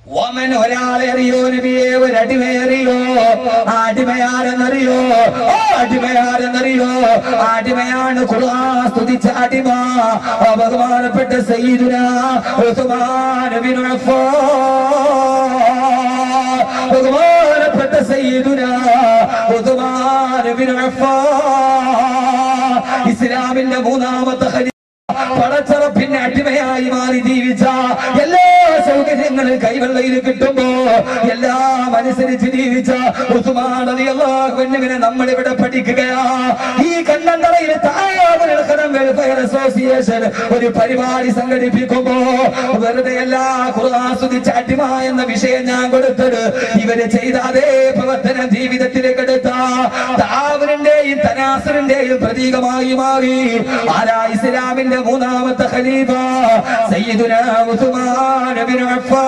ഓമൻ ഒരാളെ അറിയോ നബിയെ ഒരു അടിമയറിയോ ആ അടിമയാരെന്നറിയോ ആ അടിമയാരെന്നറിയോ ആ അടിമയാണ് ഖുർആൻ സ്തുതിച്ച അടിമ ആ ബഹുമാനപ്പെട്ട സയ്യിദുന ഉസ്മാൻ ബിൻ അഫ്ഫാൻ ബഹുമാനപ്പെട്ട സയ്യിദുന ഉസ്മാൻ ബിൻ അഫ്ഫാൻ ഇസ്ലാമിന്റെ മൂന്നാമത്തെ ഖലീഫ പടച്ചറപ്പിന്റെ അടിമയായി മാറി ജീവിച്ച എല്ലാ സൗകര്യങ്ങളും കൈവെള്ളയിൽ കിട്ടുമ്പോ എല്ലാം അനുസരിച്ച് ജീവിച്ച ഉസ്മാനതിയല്ലാഹുവിനെ നമ്മൾ ഇവിടെ പഠിക്കുകയാ ഈ കണ്ണന്തറയിൽ താഴെ വെൽഫെയർ അസോസിയേഷൻ ഒരു പരിപാടി സംഘടിപ്പിക്കുമ്പോ വെറുതെ എല്ലാ ആസ്വദിച്ച അടിമ എന്ന വിഷയം ഞാൻ കൊടുത്തത് ഇവര് ചെയ്ത അതേ പ്രവർത്തനം ജീവിതത്തിലേക്ക് എടുത്ത താവറിന്റെയും തനാസറിന്റെയും പ്രതീകമായി മാറി ആരാ ഇസ്ലാമിന്റെ മൂന്നാമത്തെ ഖലീഫ സയ്യിദുന ഉസ്മാൻ ബിൻ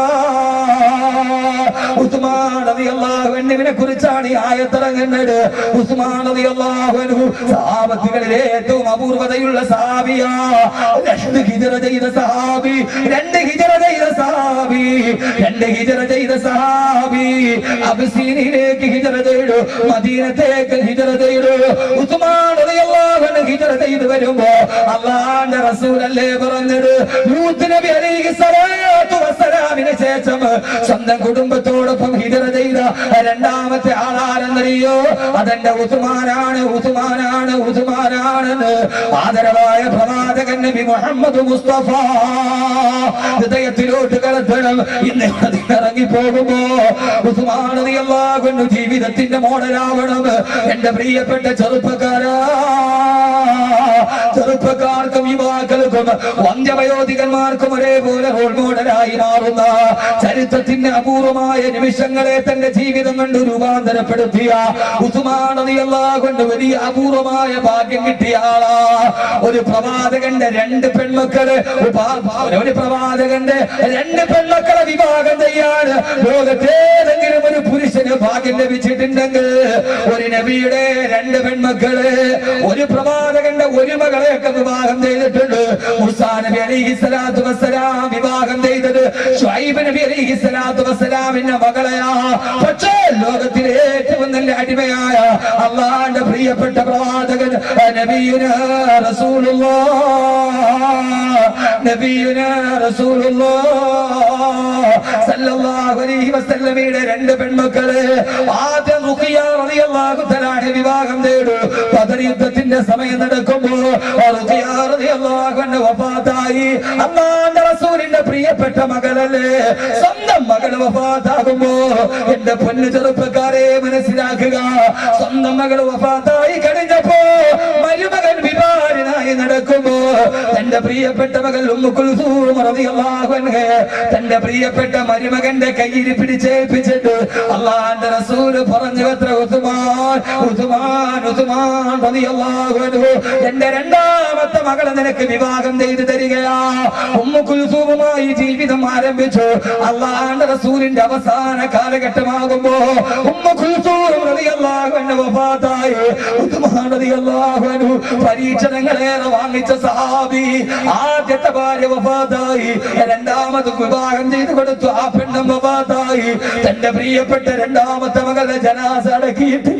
അഫ്ഫാൻ ഉസ്മാൻ റളിയല്ലാഹു അൻഹുവിനെ കുറിച്ചാണ് ഈ ആയത്തിറങ്ങുന്നത് ഉസ്മാൻ റളിയല്ലാഹു അൻഹു സഹാബത്തുകളിലെ ഏറ്റവും അപൂർവതയുള്ള സഹാബിയാ രണ്ട് ഹിജറ ചെയ്ത സഹാബി രണ്ട് ഹിജറ ചെയ്ത സഹാബി രണ്ട് ഹിജറ ചെയ്ത സഹാബി അബസീനിലേക്ക് ഹിജറ ചെയ്തു മദീനത്തേക്ക് ഹിജറ ചെയ്തു ഉസ്മാൻ റളിയല്ലാഹു അൻഹു ഹിജറ ചെയ്തു വരുമ്പോ അള്ളാന്റെ റസൂലല്ലേ പറഞ്ഞത് ലൂത്ത് നബി അലൈഹി സ്വലാത്തു വസ്സലാമിന് ശേഷം സ്വന്തം കുടുംബത്തോടൊപ്പം ഹിജറ ചെയ്ത രണ്ടാമത്തെ ആളാരെന്നറിയോ അതെന്റെ ഉസ്മാനാണ് ഉസ്മാനാണ് ഉസ്മാനാണെന്ന് ആദരവായ പ്രവാചകൻ നബി മുഹമ്മദ് മുസ്തഫ ഹൃദയത്തിലോട്ട് കടത്തണം ഇന്ന് ഇറങ്ങി പോകുമ്പോ ഉസ്മാനതിയല്ലാകുന്നു ജീവിതത്തിന്റെ മോഡലാവണം എന്റെ പ്രിയപ്പെട്ട ചെറുപ്പക്കാരാ ചെറുപ്പക്കാർക്കും യുവാക്കൾക്കും വന്ധ്യവയോധികന്മാർക്കും ഒരേപോലെ റോൾ മോഡലായി മാറുന്ന ചരിത്രത്തിന്റെ അപൂർവമായ നിമിഷങ്ങളെ തന്റെ ജീവിതം കൊണ്ട് രൂപാന്തരപ്പെടുത്തിയ കൊണ്ട് വലിയ അപൂർവമായ ഭാഗ്യം കിട്ടിയ ആളാ ഒരു പ്രവാചകന്റെ രണ്ട് പെൺമക്കള് ഉപ- ഒരു പ്രവാചകന്റെ രണ്ട് പെൺമക്കളെ വിവാഹം ചെയ്യാൻ ലോകത്തേതെങ്കിലും ഒരു പുരുഷന് ഭാഗ്യം ലഭിച്ചിട്ടുണ്ടെങ്കിൽ ഒരു നബിയുടെ രണ്ട് പെൺമക്കള് ഒരു പ്രവാചകന്റെ ഒരു മകളെയൊക്കെ വിവാഹം ചെയ്തിട്ടുണ്ട് മുസാ നബി അലൈഹി സ്വലാത്തു വസ്സലാം വിവാഹം ചെയ്തത് ഷുഐബ് നബി അലൈഹി സ്വലാത്തു വസ്സലാമിന്റെ മകളെയാ പക്ഷേ ലോകത്തിലെ ഏറ്റവും നല്ല അടിമയായ അള്ളാന്റെ പ്രിയപ്പെട്ട പ്രവാചകൻ നബിയുന റസൂലുള്ളാഹ് നബിയുന റസൂലുള്ളാഹ് സല്ലല്ലാഹു അലൈഹി വസല്ലമയുടെ രണ്ട് പെൺമക്കള് ആദ്യം റുഖിയ റളിയല്ലാഹു തആല വിവാഹം ചെയ്തു ബദർ യുദ്ധത്തിന്റെ സമയം നടക്കുമ്പോ റുഖിയ റളിയല്ലാഹു അൻഹ വഫാത്തായി അല്ലാഹുവിന്റെ റസൂലിന്റെ പ്രിയപ്പെട്ട മകളല്ലേ സ്വന്തം മകൾ വഫാത്താകുമ്പോ എന്റെ പൊന്നു ചെറുപ്പക്കാരെ മനസ്സിലാക്കുക സ്വന്തം മകൾ വഫാത്തായി കഴിഞ്ഞപ്പോ മരുമകൻ വിവാഹിതനായി നടക്കുമ്പോ തന്റെ പ്രിയപ്പെട്ട മകൾ ഉമ്മു കുൽസൂം റളിയല്ലാഹു അൻഹ തന്റെ പ്രിയപ്പെട്ട മരുമകന്റെ കയ്യിൽ പിടിച്ചേൽപ്പിച്ചിട്ട് അള്ളാന്റെ റസൂല് പറഞ്ഞു എത്ര ഉസ്മാൻ ഉസ്മാൻ ഉസ്മാൻ റളിയല്ലാഹു അൻഹു എന്റെ രണ്ടാമത്തെ മകളെ നിനക്ക് വിവാഹം ചെയ്തു തരികയാ ഉമ്മു കുൽസൂമുമായി ജീവിതം ആരംഭിച്ചു അള്ളാന്റെ റസൂലിന്റെ അവസാന കാലഘട്ടമാകുമ്പോ ഉമ്മു കുൽസൂം റളിയല്ലാഹു അൻഹു വഫാത്തായി ഉസ്മാൻ റളിയല്ലാഹു അൻഹു പരീക്ഷണങ്ങളേറെ വാങ്ങിച്ച സഹാബി ആദ്യത്തെ ഭാര്യ വഫാത്തായി രണ്ടാമത് വിവാഹം ചെയ്തു കൊടുത്തു ആ പെണ്ണും വഫാത്തായി തന്റെ പ്രിയപ്പെട്ട രണ്ടാമത്തെ മകളെ ജനാസ അടക്കിയിട്ട്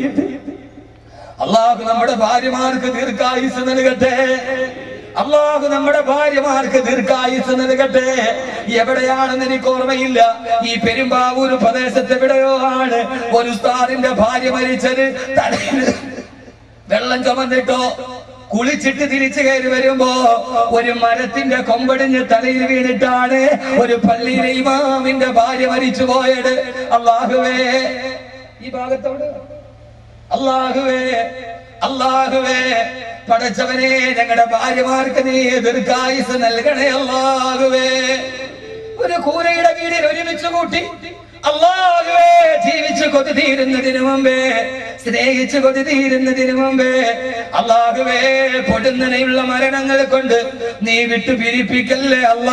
അള്ളാഹു നമ്മുടെ ഭാര്യമാർക്ക് ദീർഘായുസ് നൽകട്ടെ അള്ളാഹു നമ്മുടെ ഭാര്യമാർക്ക് ദീർഘായുസ് നൽകട്ടെ എവിടെയാണെന്ന് എനിക്ക് ഓർമ്മയില്ല ഈ പെരുമ്പാവൂർ പ്രദേശത്ത് എവിടെയോ ആണ് ഒരു ഉസ്താദിന്റെ ഭാര്യ മരിച്ചത് തലയിൽ വെള്ളം ചുമന്നിട്ടോ കുളിച്ചിട്ട് തിരിച്ചു കയറി വരുമ്പോ ഒരു മരത്തിന്റെ കൊമ്പടിഞ്ഞ് തലയിൽ വീണിട്ടാണ് ഒരു പള്ളിയിലെ ഇമാമിന്റെ ഭാര്യ മരിച്ചു പോയത് അള്ളാഹുവേ ഈ ഭാഗത്തോട് അള്ളാഹുവേ അള്ളാഹുവേ പടച്ചവനെ ഞങ്ങളുടെ ഭാര്യമാർക്ക് നീ ദീർഘായുസ് നൽകണേ അള്ളാഹുവേ ഒരു കൂരയുടെ വീടിൽ ഒരുമിച്ച് കൂട്ടി അള്ളാഹുവേ ജീവിച്ചു കൊതി തീരുന്നതിന് മുമ്പേ സ്നേഹിച്ചു കൊതി തീരുന്നതിന് മുമ്പേ അള്ളാഹുവേ പൊടുന്നനെയുള്ള മരണങ്ങൾ കൊണ്ട് നീ വിട്ടു പിരിപ്പിക്കല്ലേ അല്ലാ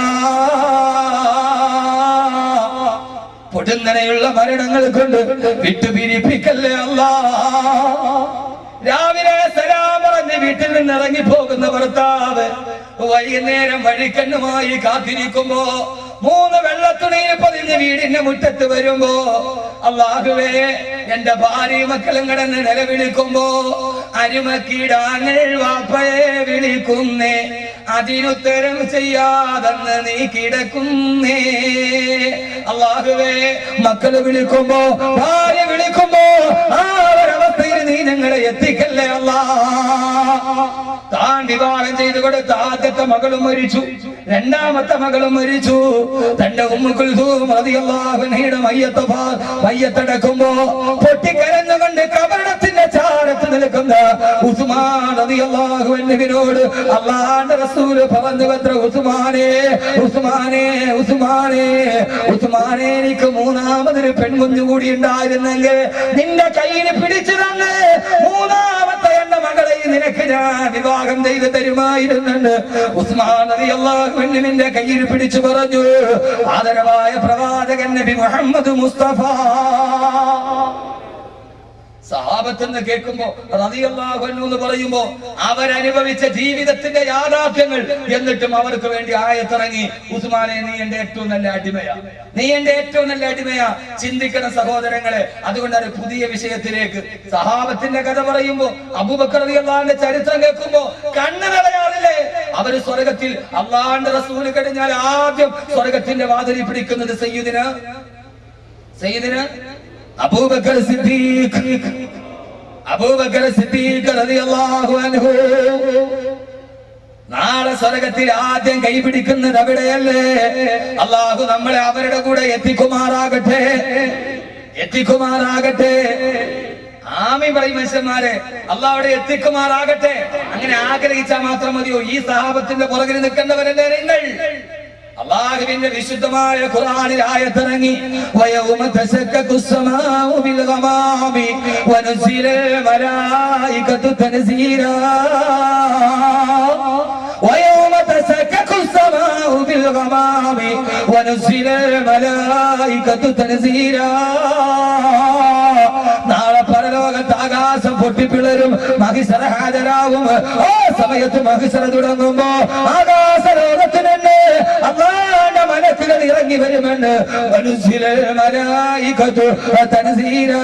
പൊടുന്നനെയുള്ള മരണങ്ങൾ കൊണ്ട് വിട്ടുപിരിപ്പിക്കല്ലേ അല്ലാ രാവിലെ സലാം പറഞ്ഞ് വീട്ടിൽ നിന്ന് ഇറങ്ങി പോകുന്ന ഭർത്താവ് വൈകുന്നേരം വഴിക്കണ്ണുമായി കാത്തിരിക്കുമ്പോ മൂന്ന് വെള്ളത്തുണിയിൽ പൊതിഞ്ഞ് വീടിന്റെ മുറ്റത്ത് വരുമ്പോ അള്ളാഹുവേ എന്റെ ഭാര്യ മക്കളും കിടന്ന് നിലവിളിക്കുമ്പോ അരുമക്കിടാങ്ങൾ വാപ്പയെ വിളിക്കുന്നേ അതിനുത്തരം ചെയ്യാതെന്ന് നീ കിടക്കുന്നേ അള്ളാഹുവേ മക്കള് വിളിക്കുമ്പോ ഭാര്യ വിളിക്കുമ്പോ ആ ഒരവസ്ഥയിൽ നീ ഞങ്ങളെ എത്തിക്കല്ലേ അല്ലാ താൻ വിവാഹം ചെയ്തു കൊടുത്ത ആദ്യത്തെ മകളും മരിച്ചു രണ്ടാമത്തെ മകളും മരിച്ചു തന്റെ ഉമ്മുക്കുൽഹൂമതിയുടെ മയ്യത്ത് ഭാ- മയ്യത്തടക്കുമ്പോ പൊട്ടിക്കരഞ്ഞുകൊണ്ട് കബറിടത്തിന്റെ ചാരത്ത് നിൽക്കുന്ന ഉസ്മാൻ റളിയല്ലാഹു അൻഹുവിനോട് അള്ളാന്റെ റസൂല് പറഞ്ഞു പത്ര ഉസ്മാനെ ഉസ്മാനെ ഉസ്മാനെ ഉസ്മാനെ എനിക്ക് മൂന്നാമതൊരു പെൺകുഞ്ഞു കൂടി ഉണ്ടായിരുന്നെങ്കിൽ നിന്റെ കയ്യിൽ പിടിച്ചു തന്നെ മൂന്നാമത്തെ എന്റെ മകളെ നിനക്ക് ഞാൻ വിവാഹം ചെയ്ത് തരുമായിരുന്നുണ്ട് ഉസ്മാൻ റളിയല്ലാഹുവിന്റെ കയ്യിൽ പിടിച്ചു പറഞ്ഞു ആദരവായ പ്രവാചകൻ നബി മുഹമ്മദ് മുസ്തഫ സഹാബത്തെന്ന് കേൾക്കുമ്പോ റളിയല്ലാഹു അൻഹു എന്ന് പറയുമ്പോ അവരനുഭവിച്ച ജീവിതത്തിന്റെ യാഥാർത്ഥ്യങ്ങൾ എന്നിട്ടും അവർക്ക് വേണ്ടി ആയത്തിറങ്ങി ഉസ്മാനെ നീ എന്റെ ഏറ്റവും നല്ല അടിമയാ നീ എന്റെ ഏറ്റവും നല്ല അടിമയാ ചിന്തിക്കണം സഹോദരങ്ങളെ അതുകൊണ്ടാണ് പുതിയ വിഷയത്തിലേക്ക് സഹാബത്തിന്റെ കഥ പറയുമ്പോ അബൂബക്കർ റളിയല്ലാഹുവിന്റെ ചരിത്രം കേൾക്കുമ്പോ കണ്ണ് നിറയാറില്ലേ അവര് സ്വർഗത്തിൽ അള്ളാന്റെ റസൂല് കഴിഞ്ഞാൽ ആദ്യം സ്വർഗത്തിന്റെ വാതിലിൽ പിടിക്കുന്നത് സയ്യിദിന് സയ്യിദിന് അബൂബക്കർ സിദ്ദീഖ് അബൂബക്കർ സിദ്ദീഖ് റളിയല്ലാഹു അൻഹു നാളെ സ്വർഗത്തിൽ ആദ്യം കൈപിടിക്കുന്നത് അവിടെയല്ലേ അള്ളാഹു നമ്മളെ അവരുടെ കൂടെ എത്തിക്കുമാറാകട്ടെ എത്തിക്കുമാറാകട്ടെ ആമി പറയും മനുഷ്യന്മാരെ അള്ളാഹുടെ എത്തിക്കുമാറാകട്ടെ അങ്ങനെ ആഗ്രഹിച്ചാൽ മാത്രം മതിയോ ഈ സഹാബത്തിന്റെ പുറകിൽ നിൽക്കേണ്ടവരല്ലേ നിങ്ങൾ അള്ളാഹുവിന്റെ വിശുദ്ധമായ ഖുർആനിൽ ആയത്തിറങ്ങി വയൗമ തശക്കക്കു السماء بالغمام ونزل الملائكة تنزيلا ويوم تسكك السماء بالغمام ونزل الملائكة تنزيلا നാളെ പരലോകത്ത് ആകാശം പൊട്ടിപ്പിളരും മഹിസര ഹാജരാകും ആ സമയത്ത് മഹിസര തുടങ്ങുമ്പോ ആകാശ ലോകത്തിനെന്നെ അള്ളാന്റെ മലക്കുകൾ ഇറങ്ങി വരുമെന്ന് മനുഷ്യരെ മലായിക്കത്തു തനസീരാ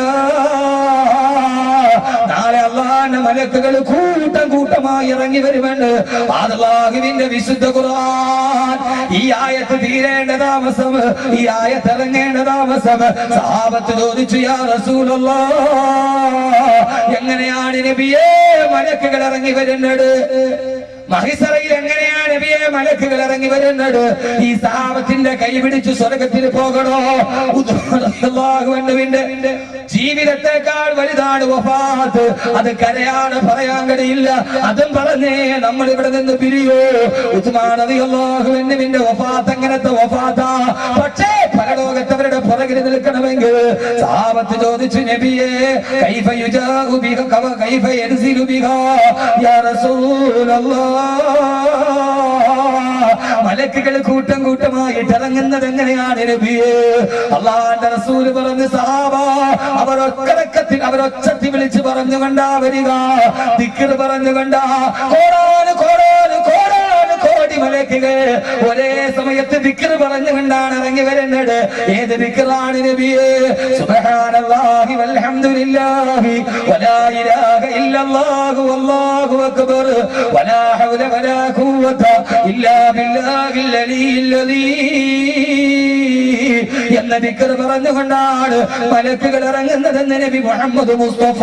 നാളെ അള്ളാന്റെ മലക്കുകൾ കൂട്ടം കൂട്ടമായി ഇറങ്ങി വരുമെന്ന് അള്ളാഹുവിന്റെ വിശുദ്ധ ഖുർആൻ ഈ ആയത്ത് തീരേണ്ട താമസം ഈ ആയത്ത് ഇറങ്ങേണ്ട താമസം സഹാബത്ത് ചോദിച്ചു യാ റസൂലല്ലാ എങ്ങനെയാണ് നബിയേ മലക്കുകൾ ഇറങ്ങി വരുന്നത് മഹിസറയിൽ എങ്ങനെയാണ് നബിയെ മലക്കുകൾ ഇറങ്ങി വരുന്നത് ഈ സഹാബത്തിന്റെ കൈ പിടിച്ച് സ്വർഗത്തിൽ പോകണോ അള്ളാഹുവിന്റെ ജീവിതത്തെക്കാൾ വലുതാണ് വഫാത്ത് അത് കരയാണ് പറയാൻ കഴിയില്ല അതും പറഞ്ഞേ നമ്മൾ ഇവിടെ നിന്ന് പിരിയോ ഉസ്മാനതി അള്ളാഹുവിന്റെ വഫാത്ത് അങ്ങനത്തെ വഫാത്താ പക്ഷേ പരലോകത്തവരുടെ പുറകിൽ നിൽക്കണമെങ്കിൽ സാവത്ത് ചോദിച്ചു നബിയെ കൈഫ യുജാഹു ബിഹ കവ കൈഫ യൻസിലു ബിഹ യാ റസൂലല്ലാഹ് മലക്കുകൾ കൂട്ടം കൂട്ടമായിട്ട് ഇറങ്ങുന്നത് എങ്ങനെയാണ് നബിയെ അള്ളാന്റെ റസൂല് പറഞ്ഞ് സഹാബ അവർ ഒക്കടക്കത്തിൽ അവർ ഒച്ചത്തി വിളിച്ച് പറഞ്ഞുകൊണ്ടാ വരിക ദിക്കർ പറഞ്ഞുകൊണ്ടാ കോടാന് കോടാന് കോടാന് കോടി മലക്കുകൾ ഒരേ സമയത്ത് ദിക്കർ പറഞ്ഞുകൊണ്ടാണ് ഇറങ്ങി വരുന്നത് ഏത് ദിക്കറാണ് നബിയെ സുബ്ഹാനല്ലാഹി വൽഹംദുലില്ലാഹി വലാ ഇലാഹ ഇല്ലല്ലാഹു വല്ലാഹു അക്ബർ വലാ ഹൗല വലാ ഖുവത ഇല്ലാ ബില്ലാഹിൽ അലിയിൽ എന്ന ദിക്കർ പറഞ്ഞുകൊണ്ടാണ് മലക്കുകൾ ഇറങ്ങുന്നതെന്ന് നബി മുഹമ്മദ് മുസ്തഫ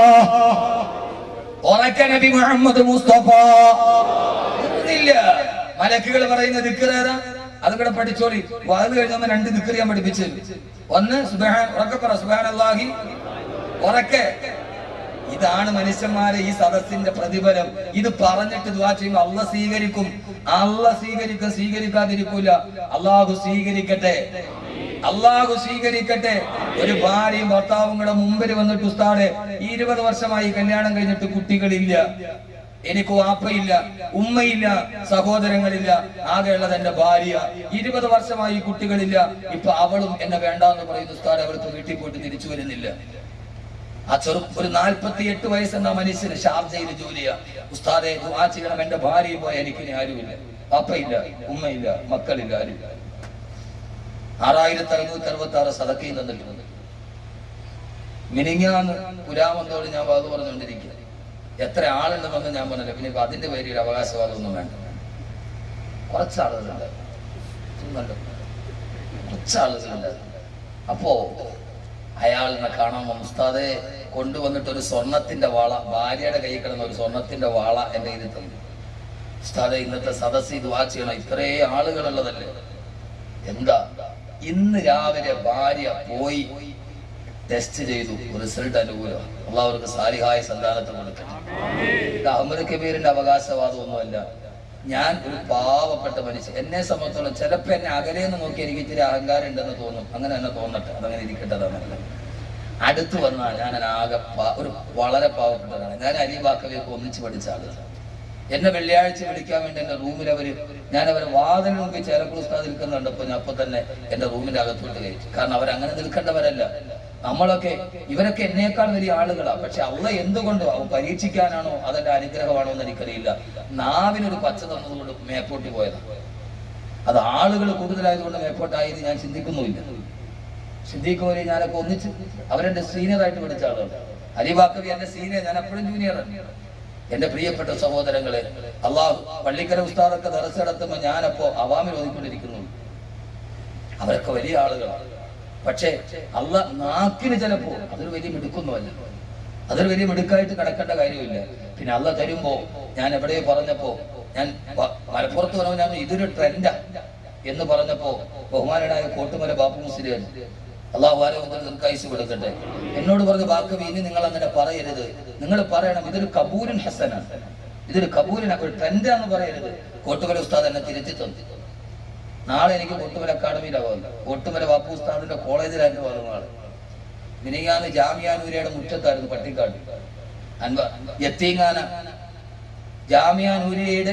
ഉറക്ക നബി മുഹമ്മദ് മുസ്തഫ ഇല്ല മലക്കുകൾ പറയുന്ന ദിക്കർ ഏതാ അതും കൂടെ പഠിച്ചോളി വാത് കഴിഞ്ഞ രണ്ട് ദിക്കർ ഞാൻ പഠിപ്പിച്ചു ഒന്ന് സുബഹാൻ ഉറക്കെ പറ സുബഹാൻ അല്ലാഹി ഉറക്കെ ഇതാണ് മനുഷ്യന്മാരെ ഈ സദസ്സിന്റെ പ്രതിഫലം ഇത് പറഞ്ഞിട്ട് ദുആ ചെയ്യുമ്പോൾ അള്ള സ്വീകരിക്കും അള്ള സ്വീകരിക്കും സ്വീകരിക്കാതിരിക്കൂല അള്ളാഹു സ്വീകരിക്കട്ടെ അള്ളാഹു സ്വീകരിക്കട്ടെ ഒരു ഭാര്യയും ഭർത്താവും കൂടെ മുമ്പിൽ വന്നിട്ട് ഉസ്താടെ ഈ ഇരുപത് വർഷമായി കല്യാണം കഴിഞ്ഞിട്ട് കുട്ടികളില്ല എനിക്ക് വാപ്പയില്ല ഉമ്മയില്ല സഹോദരങ്ങളില്ല ആകെയുള്ളത് എന്റെ ഭാര്യ ഇരുപത് വർഷമായി കുട്ടികളില്ല ഇപ്പൊ അവളും എന്നെ വേണ്ടാന്ന് പറയുന്ന ഉസ്താദ് അവൾക്ക് വീട്ടിൽ പോയിട്ട് തിരിച്ചു വരുന്നില്ല ആ ചെറു ഒരു നാൽപ്പത്തി എട്ട് വയസ്സെന്ന മനുഷ്യന് ഷാർജയിൽ ജോലിയാ ഉസ്താദെ ദുആ ചെയ്യണം എന്റെ ഭാര്യ പോയ എനിക്ക് ഇനി ആരുമില്ല അപ്പയില്ല ഉമ്മയില്ല മക്കളില്ല ആരുമില്ല ആറായിരത്തി അറുന്നൂറ്റി അറുപത്തി ആറ് സദക്കയും തന്നിട്ടുണ്ട് മിനിങ്ങാന്ന് പുരാമന്തോട് ഞാൻ വാത് പറഞ്ഞുകൊണ്ടിരിക്കുക എത്ര ആളുണ്ടെന്നൊന്നും ഞാൻ പറഞ്ഞില്ല പിന്നെ ഇപ്പൊ അതിന്റെ പേരിൽ അവകാശവാദമൊന്നും വേണ്ട കുറച്ച് ആളുകളുണ്ട് ഒന്നുമല്ല. കുറച്ച് ആളുകളുണ്ട് അപ്പോ അയാളിനെ കാണാൻ വന്നു. ഉസ്താദെ കൊണ്ടുവന്നിട്ട് ഒരു സ്വർണത്തിന്റെ വാള ഭാര്യയുടെ കയ്യിൽ കിടന്ന ഒരു സ്വർണത്തിന്റെ വാള എന്റെ കയ്യിൽ തന്നു ഉസ്താദെ ഇന്നത്തെ സദസ്സിൽ ദുവാ ചെയ്യണം ഇത്രേ ആളുകളുള്ളതല്ലേ എന്താ ഇന്ന് രാവിലെ ഭാര്യ പോയി ടെസ്റ്റ് ചെയ്തു റിസൾട്ട് അനുകൂലം അള്ളാഹർക്ക് സാലിഹായ സന്താനത്തെ കൊടുക്കണം ഇത് അഹമ്മദ് കബീറിന്റെ അവകാശവാദമൊന്നുമല്ല ഞാൻ ഒരു പാവപ്പെട്ട മനുഷ്യൻ എന്നെ സംബന്ധിച്ചോളം ചിലപ്പോ എന്നെ അകലെന്ന് നോക്കി എനിക്ക് ഇത്തിരി അഹങ്കാരം ഉണ്ടെന്ന് തോന്നും അങ്ങനെ തന്നെ തോന്നട്ടെ അതങ്ങനെ ഇരിക്കേണ്ടതാണല്ല അടുത്ത് വന്നാൽ ഞാൻ ആകെ പാ- ഒരു വളരെ പാവപ്പെട്ടതാണ് ഞാൻ അലിബാക്കവിയൊക്കെ ഒന്നിച്ച് പഠിച്ച ആളാണ് എന്നെ വെള്ളിയാഴ്ച വിളിക്കാൻ വേണ്ടി എന്റെ റൂമിൽ അവര് ഞാൻ അവരെ വാതിൽ നോക്കി ചേലക്കുൾ ഉസ്താദ് നിൽക്കുന്നുണ്ടപ്പോ ഞാൻ അപ്പൊ തന്നെ എന്റെ റൂമിന്റെ അകത്തോട്ട് കയറ്റി കാരണം അവരങ്ങനെ നിൽക്കേണ്ടവരല്ല നമ്മളൊക്കെ ഇവരൊക്കെ എന്നേക്കാൾ വലിയ ആളുകളാ പക്ഷെ അവള എന്തുകൊണ്ടോ അവ പരീക്ഷിക്കാനാണോ അതെന്റെ അനുഗ്രഹമാണോ എന്ന് എനിക്കറിയില്ല നാവിനൊരു പച്ച തന്നതുകൊണ്ട് മേപ്പോട്ടി പോയതാണ് അത് ആളുകൾ കൂടുതലായതുകൊണ്ട് മേപ്പോട്ടായത് ഞാൻ ചിന്തിക്കുന്നുമില്ല സിദ്ദീഖ് ഞാനൊക്കെ ഒന്നിച്ച് അവരെന്റെ സീനിയറായിട്ട് പഠിച്ച ആളാണ് അലിബാക്കവി എന്റെ സീനിയർ ഞാൻ എപ്പോഴും ജൂനിയറാണ് എന്റെ പ്രിയപ്പെട്ട സഹോദരങ്ങളെ അള്ളാഹു പള്ളിക്കര ഉസ്താദൊക്കെ ദറസ് നടത്തുമ്പോ ഞാനപ്പോ അവാമിൽ ഓതിക്കൊണ്ടിരിക്കുന്നു അവരൊക്കെ വലിയ ആളുകളാണ് പക്ഷേ അല്ല നാക്കിന് ചിലപ്പോ അതൊരു വലിയ മിടുക്കൊന്നുമല്ല അതൊരു വലിയ മിടുക്കായിട്ട് കിടക്കേണ്ട കാര്യമില്ല പിന്നെ അല്ല തരുമ്പോ ഞാൻ എവിടെയോ പറഞ്ഞപ്പോ ഞാൻ വ- മലപ്പുറത്ത് പറഞ്ഞ ഞാൻ ഇതൊരു ട്രെൻഡാ എന്ന് പറഞ്ഞപ്പോ ബഹുമാനനായ കോട്ടുമല ബാപ്പു മുസ്ലിം അള്ളാഹു ആരോഗ്യൈസ് കൊടുക്കട്ടെ എന്നോട് പറഞ്ഞ വാക്ക് ഇനി നിങ്ങൾ അങ്ങനെ പറയരുത് നിങ്ങൾ പറയണം ഇതൊരു കബൂരൻ ഹസനാണ് ഇതൊരു കബൂരൻ ഒരു ട്രെൻഡാന്ന് പറയരുത് കോട്ടുമല ഉസ്താദ് എന്നെ തിരുത്തി തന്നു നാളെ എനിക്ക് കോട്ടുമല അക്കാഡമിയിലാണ് പോകുന്നത് കോട്ടുമല ബാപ്പു ഉസ്താദിന്റെ കോളേജിലായിട്ട് പോകുന്ന ആള് മിനിങ്ങാന്ന് ജാമിയാനൂരയുടെ മുറ്റത്തായിരുന്നു പട്ടിക്കാട് അൻവ യത്തീങ്ങാന ജാമിയാനൂരയുടെ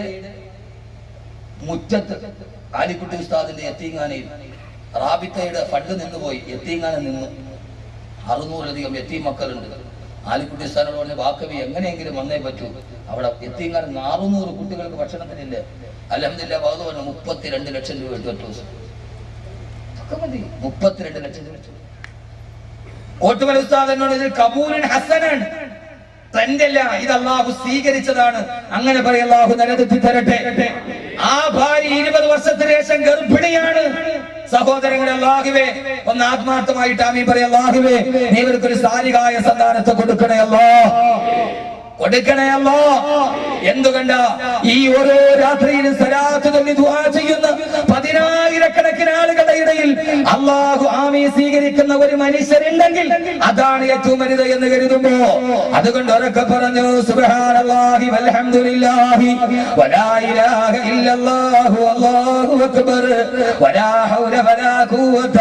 മുറ്റത്ത് ആലിക്കുട്ടി ഉസ്താദിന്റെ യത്തീങ്ങാനയിൽ റാബിത്തയുടെ ഫണ്ട് നിന്നുപോയി യത്തീങ്ങാന നിന്നു അറുന്നൂറിലധികം യത്തീം മക്കളുണ്ട് ആലിക്കുട്ടി ഉസ്താദിനോട് പറഞ്ഞ വാക്കവി എങ്ങനെയെങ്കിലും വന്നേ പറ്റൂ അവിടെ യത്തീങ്ങാന അറുന്നൂറ് കുട്ടികൾക്ക് ഭക്ഷണത്തിനില്ല അലഹമില്ല ബാധ പറഞ്ഞു മുപ്പത്തിരണ്ട് ലക്ഷം രൂപ ഇട്ടു ഒറ്റ ദിവസം ഒക്കെ മതി മുപ്പത്തിരണ്ട് ലക്ഷം രൂപ ഇട്ടു. കോട്ടുമല ഉസ്താദ് എന്നോട് ഇത് കബൂലൻ ഹസനാണ് ട്രെൻഡല്ല ഇത് അള്ളാഹു സ്വീകരിച്ചതാണ് അങ്ങനെ പറയും അള്ളാഹു നിലനിർത്തി തരട്ടെ ആ ഭാര്യ ഇരുപത് വർഷത്തിന് ശേഷം ഗർഭിണിയാണ് സഹോദരങ്ങളെ അള്ളാഹുവേ ഒന്ന് ആത്മാർത്ഥമായിട്ട് ആമീ പറയും അള്ളാഹുവേ നീ ഇവർക്കൊരു സാരികായ സന്താനത്തെ കൊടുക്കണേ അല്ലോ കൊടുക്കണയല്ലോ എന്തുകണ്ട ഈ ഓരോ രാത്രിയിലും സലാത്ത് ചൊല്ലി ദുആ ചെയ്യുന്ന പതിനായിരക്കണക്കിന് ആളുകളുടെ ഇടയിൽ അള്ളാഹു ആമി സ്വീകരിക്കുന്ന ഒരു മനുഷ്യരുണ്ടെങ്കിൽ അതാണ് ഏറ്റവും വലുത് എന്ന് കരുതുമ്പോ അതുകൊണ്ട് ഉറക്കെ പറഞ്ഞു സുബ്ഹാനല്ലാഹി വൽഹംദുലില്ലാഹി വലാ ഇലാഹ ഇല്ലല്ലാഹു അല്ലാഹു അക്ബർ വലാ ഹൗല വലാ ഖുവത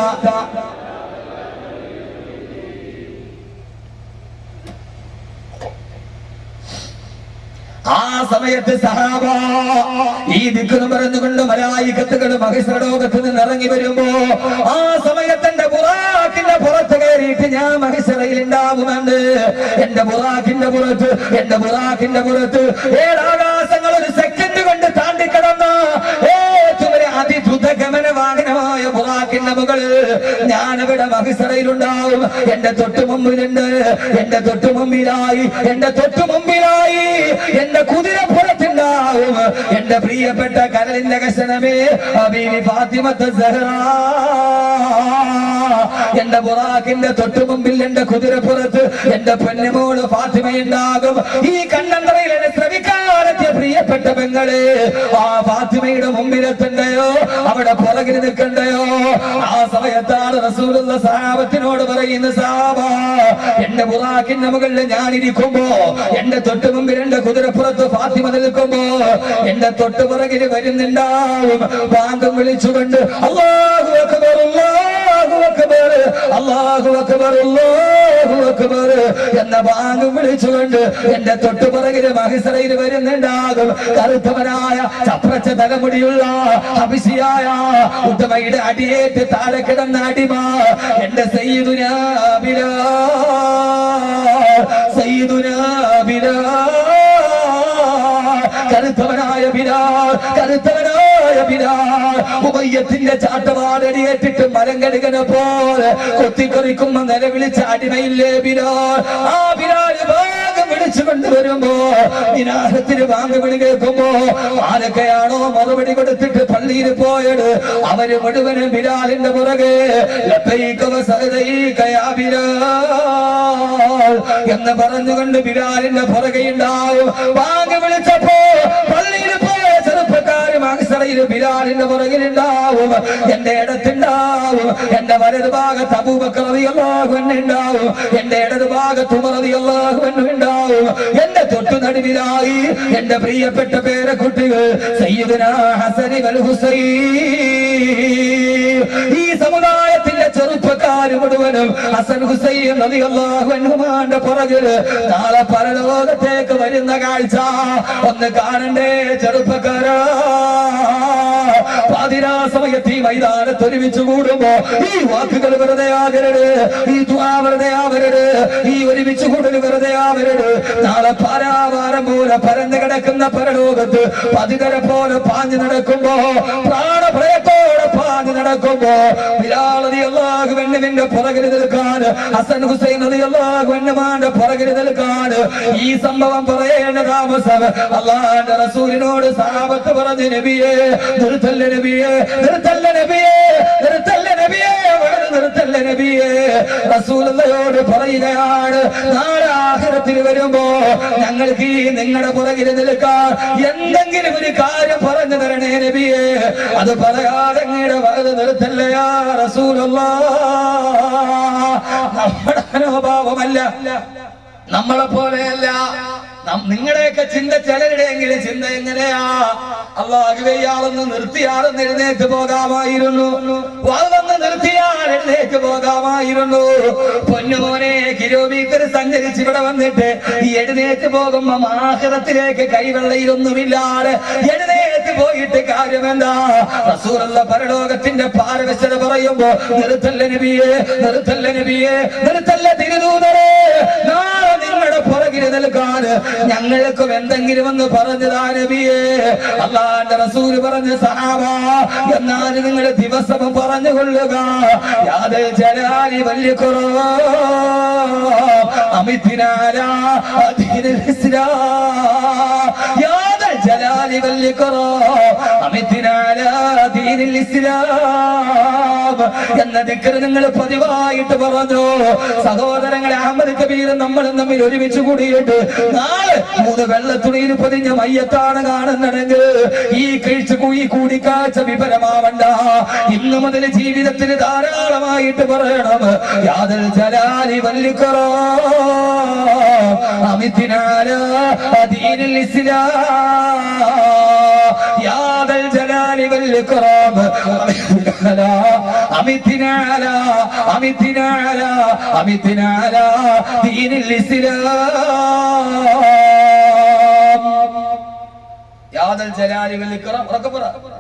ആ സമയത്ത് സഹാബ ഈ ദിക്കുന്നു പറഞ്ഞുകൊണ്ട് മലായിക്കത്തുകൾ മഹിഷലോകത്ത് നിന്ന് ഇറങ്ങി വരുമ്പോ ആ സമയത്ത് എന്റെ ബുറാക്കിന്റെ പുറത്ത് കയറിയിട്ട് ഞാൻ മഹിഷറയിൽ ഉണ്ടാവുന്നുണ്ട് എന്റെ ബുറാക്കിന്റെ പുറത്ത് എന്റെ ബുറാക്കിന്റെ പുറത്ത് ഏഴാകാശങ്ങൾ ഒരു സെക്കൻഡ് കൊണ്ട് താണ്ടിക്കിടന്ന ഏറ്റവും വലിയ അതിദ്രുത ഗമന വാഹനമായ ബുറാക്കിന്റെ മുകളിൽ ഞാനവിടെ മഹിസറയിലുണ്ടാവും എന്റെ തൊട്ടു മുമ്പിലുണ്ട് എന്റെ തൊട്ടു മുമ്പിലായി എന്റെ തൊട്ടു മുമ്പിലായി എന്റെ കുതിരപ്പുറത്തുണ്ടാവും എന്റെ പ്രിയപ്പെട്ട കരളിന്റെ കഷണമേ അബീവി ഫാത്തിമത്ത് സഹറ എന്റെ ബുറാക്കിന്റെ തൊട്ടു മുമ്പിൽ എന്റെ കുതിരപ്പുറത്ത് എന്റെ പൊന്നുമോള് ഫാത്തിമയുണ്ടാകും ഈ കണ്ണന്തറയിൽ എന്നെ ശ്രമിക്കാനെത്തിയ പ്രിയപ്പെട്ട പെങ്ങളെ ആ ഫാത്തിമയുടെ മുമ്പിലെത്തണ്ടയോ അവിടെ പുറകിൽ നിൽക്കണ്ടയോ ആ സമയത്താണ് റസൂലുള്ള സാപത്തിനോട് പറയുന്ന സാബ എന്റെ ബുറാക്കിന്റെ മുകളിൽ ഞാൻ ഇരിക്കുമ്പോ എന്റെ തൊട്ടു മുമ്പിൽ എന്റെ കുതിരപ്പുറത്ത് ഫാത്തിമ നിൽക്കുമ്പോ എന്റെ തൊട്ടു പുറകിൽ വരുന്നുണ്ടാവും ബാങ്കം വിളിച്ചുകൊണ്ട് അള്ളാഹു അക്ബർ അല്ലാഹു അക്ബർ അല്ലാഹു അക്ബർ അല്ലാഹു അക്ബർ എന്ന ബാങ്ക് വിളിച്ചുകൊണ്ട് എന്റെ തൊട്ടു പുറകില് മഹിസറയിൽ വരുന്നുണ്ടാകും കറുത്തവനായ ചപ്രച്ച തലമുടിയുള്ള അഭിഷിയായ ഉത്തമയുടെ അടിയേറ്റ് താഴെ കിടന്ന അടിമ എന്റെ സയ്യിദുനാ ബിലാൽ സയ്യിദുനാ ബിലാൽ കറുത്തവനായ ബിലാൽ കറുത്തവനായ ബിലാൽ ഉബയ്യത്തിന്റെ ചാട്ടവാടടിയേറ്റിട്ട് മരം കഴുകനെ പോലെ കൊത്തിക്കറിക്കുമ്പോ നിലവിളിച്ച അടിമയില്ലേ ബിലാൽ ആ ബിലാൽ ഭാഗം വിളിച്ചു കൊണ്ടുവരുമ്പോ വിനാശത്തിന് വാങ്ങി വിളി കേൾക്കുമ്പോ ആരൊക്കെയാണോ മറുപടി കൊടുത്തിട്ട് പള്ളിയിൽ പോയത് അവര് മുഴുവനും ബിലാലിന്റെ പുറകെ ലബ്ബൈക വസഅദൈക യാ ബിലാൽ എന്ന് പറഞ്ഞുകൊണ്ട് ബിലാലിന്റെ പുറകെ ഉണ്ടാവും വാങ്ങി വിളിച്ചപ്പോ പള്ളിയിൽ പോയ ചെറുപ്പക്കാരും അക്സറയിൽ ബിലാലിന്റെ പുറകിലുണ്ടാവും എന്റെ ഇടത്തുണ്ടാവും എന്റെ വലത് ഭാഗത്ത് അബൂബക്കറിയാകുന്നുണ്ടാവും എന്റെ ഇടത് ഭാഗത്ത് ഉമറിയാകുന്നുണ്ടാവും എന്റെ തൊട്ടു നടുവിലായി എന്റെ പ്രിയപ്പെട്ട പേരക്കുട്ടികൾ സയ്യിദുന ഹസനി വൽ ഹുസൈൻ ഈ സമുദായത്തിന്റെ ചെറുപ്പക്കാര് മുഴുവനും ഹസൻ ഹുസൈൻ റളിയല്ലാഹു അൻഹുമാന്റെ പുറകില് നാളെ പരലോകത്തേക്ക് വരുന്ന കാഴ്ച ഒന്ന് കാണണ്ടേ ചെറുപ്പക്കാരാ പാതിരാ സമയത്ത് ഈ മൈതാനത്ത് ഒരുമിച്ച് കൂടുമ്പോ ഈ വാക്കുകൾ വെറുതെ ആകരുത് ഈ ദുആ വെറുതെ ആവരുത് ഈ ഒരുമിച്ച് കൂടൽ വെറുതെ ആവരുത് നാളെ പാരാവാരം പോലെ പരന്നു കിടക്കുന്ന പരലോകത്ത് പതികര പോലെ പാഞ്ഞു നടക്കുമ്പോ പ്രാണഭയത്തോടെ പാഞ്ഞു നടക്കുമ്പോ ബിലാലതി അള്ളാഹു വെണ്ണുവിന്റെ പുറകിൽ നിൽക്കാൻ ഹസൻ ഹുസൈൻ അലി അള്ളാഹു വെണ്ണുമാന്റെ പുറകിൽ നിൽക്കാൻ ഈ സംഭവം പറയേണ്ട താമസം അള്ളാന്റെ റസൂലിനോട് സാപത്ത് പറഞ്ഞു നബിയെ നിർത്തല്ല നബിയെ നിർത്തല്ല നബിയെ നിർത്തല്ല നബിയെ വളരെ നിർത്തല്ല നബിയെ റസൂലയോട് പറയുകയാണ് നാളെ ആഖിറത്തിൽ വരുമ്പോ ഞങ്ങൾക്ക് ഈ നിങ്ങളുടെ പുറകിൽ നിൽക്കാൻ എന്തെങ്കിലും ഒരു കാര്യം പറഞ്ഞു തരണേ നബിയെ അത് പറയാതെ അങ്ങയുടെ വലത് നിർത്തല്ലയാ റസൂലുള്ള നമ്മുടെ മനോഭാവമല്ല നമ്മളെ പോലെയല്ല നം- നിങ്ങളുടെയൊക്കെ ചിന്ത ചിലരുടെയെങ്കിലും ചിന്ത എങ്ങനെയാ അള്ളാഹുവേ ഇയാളൊന്ന് നിർത്തിയാളൊന്ന് എഴുന്നേറ്റ് പോകാമായിരുന്നു വന്ന് നിർത്തിയാൽ എഴുന്നേറ്റ് പോകാമായിരുന്നു പൊന്നുമോനെ കിലോമീറ്റർ സഞ്ചരിച്ച് ഇവിടെ വന്നിട്ട് ഈ എഴുന്നേറ്റ് പോകുമ്പോ മാഹറത്തിലേക്ക് കൈവെള്ളയിലൊന്നുമില്ലാതെ എഴുന്നേറ്റ് പോയിട്ട് കാര്യമെന്താ റസൂറുള്ള പരലോകത്തിന്റെ പാരവശ്യത പറയുമ്പോ നിർത്തല്ല നബിയെ നിർത്തല്ല നബിയെ നിർത്തല്ല തിരുദൂതരെ നാളെ നിങ്ങളുടെ പുറകിൽ നിൽക്കാൻ ഞങ്ങൾക്കും എന്തെങ്കിലും ഒന്ന് പറഞ്ഞതാ നബിയെ അള്ളാന്റെ റസൂൽ പറഞ്ഞ സഹാബ എന്നാൽ നിങ്ങൾ ദിവസവും പറഞ്ഞുകൊള്ളുക യാത് ജലാലി വലിയ കുറവ് അമിതിനാല അധീനൽ ഇസ്ലാം യാത് ജലാലി വലിയ കുറവ് അമിതിനാല ദീനിൽ ഇസ്ലാം എന്ന ദിക്കർ നിങ്ങൾ പതിവായിട്ട് പറഞ്ഞു സഹോദരങ്ങളെ അഹമ്മദ് കബീർ നമ്മളും തമ്മിൽ ഒരുമിച്ച് കൂടിയിട്ട് നാളെ മൂന്ന് വെള്ളത്തുണിയിൽ പൊതിഞ്ഞ മയ്യത്താണ് കാണുന്നതെങ്കിൽ ഈ കഴിച്ച് ഈ കൂടിക്കാഴ്ച വിപരമാവണ്ട ഇന്നു മുതൽ ജീവിതത്തിൽ ധാരാളമായിട്ട് പറയണം യാതൽ ജലാലി വല്ലിക്കറോ അമിതിനാല ദീനിൽ ഇസ്ലാം യാതൽ ജലാലി വല്ലിക്കറാം أمتنا على أمتنا على أمتنا على دين الإسلام يا ذا الجلال والإكرام ركب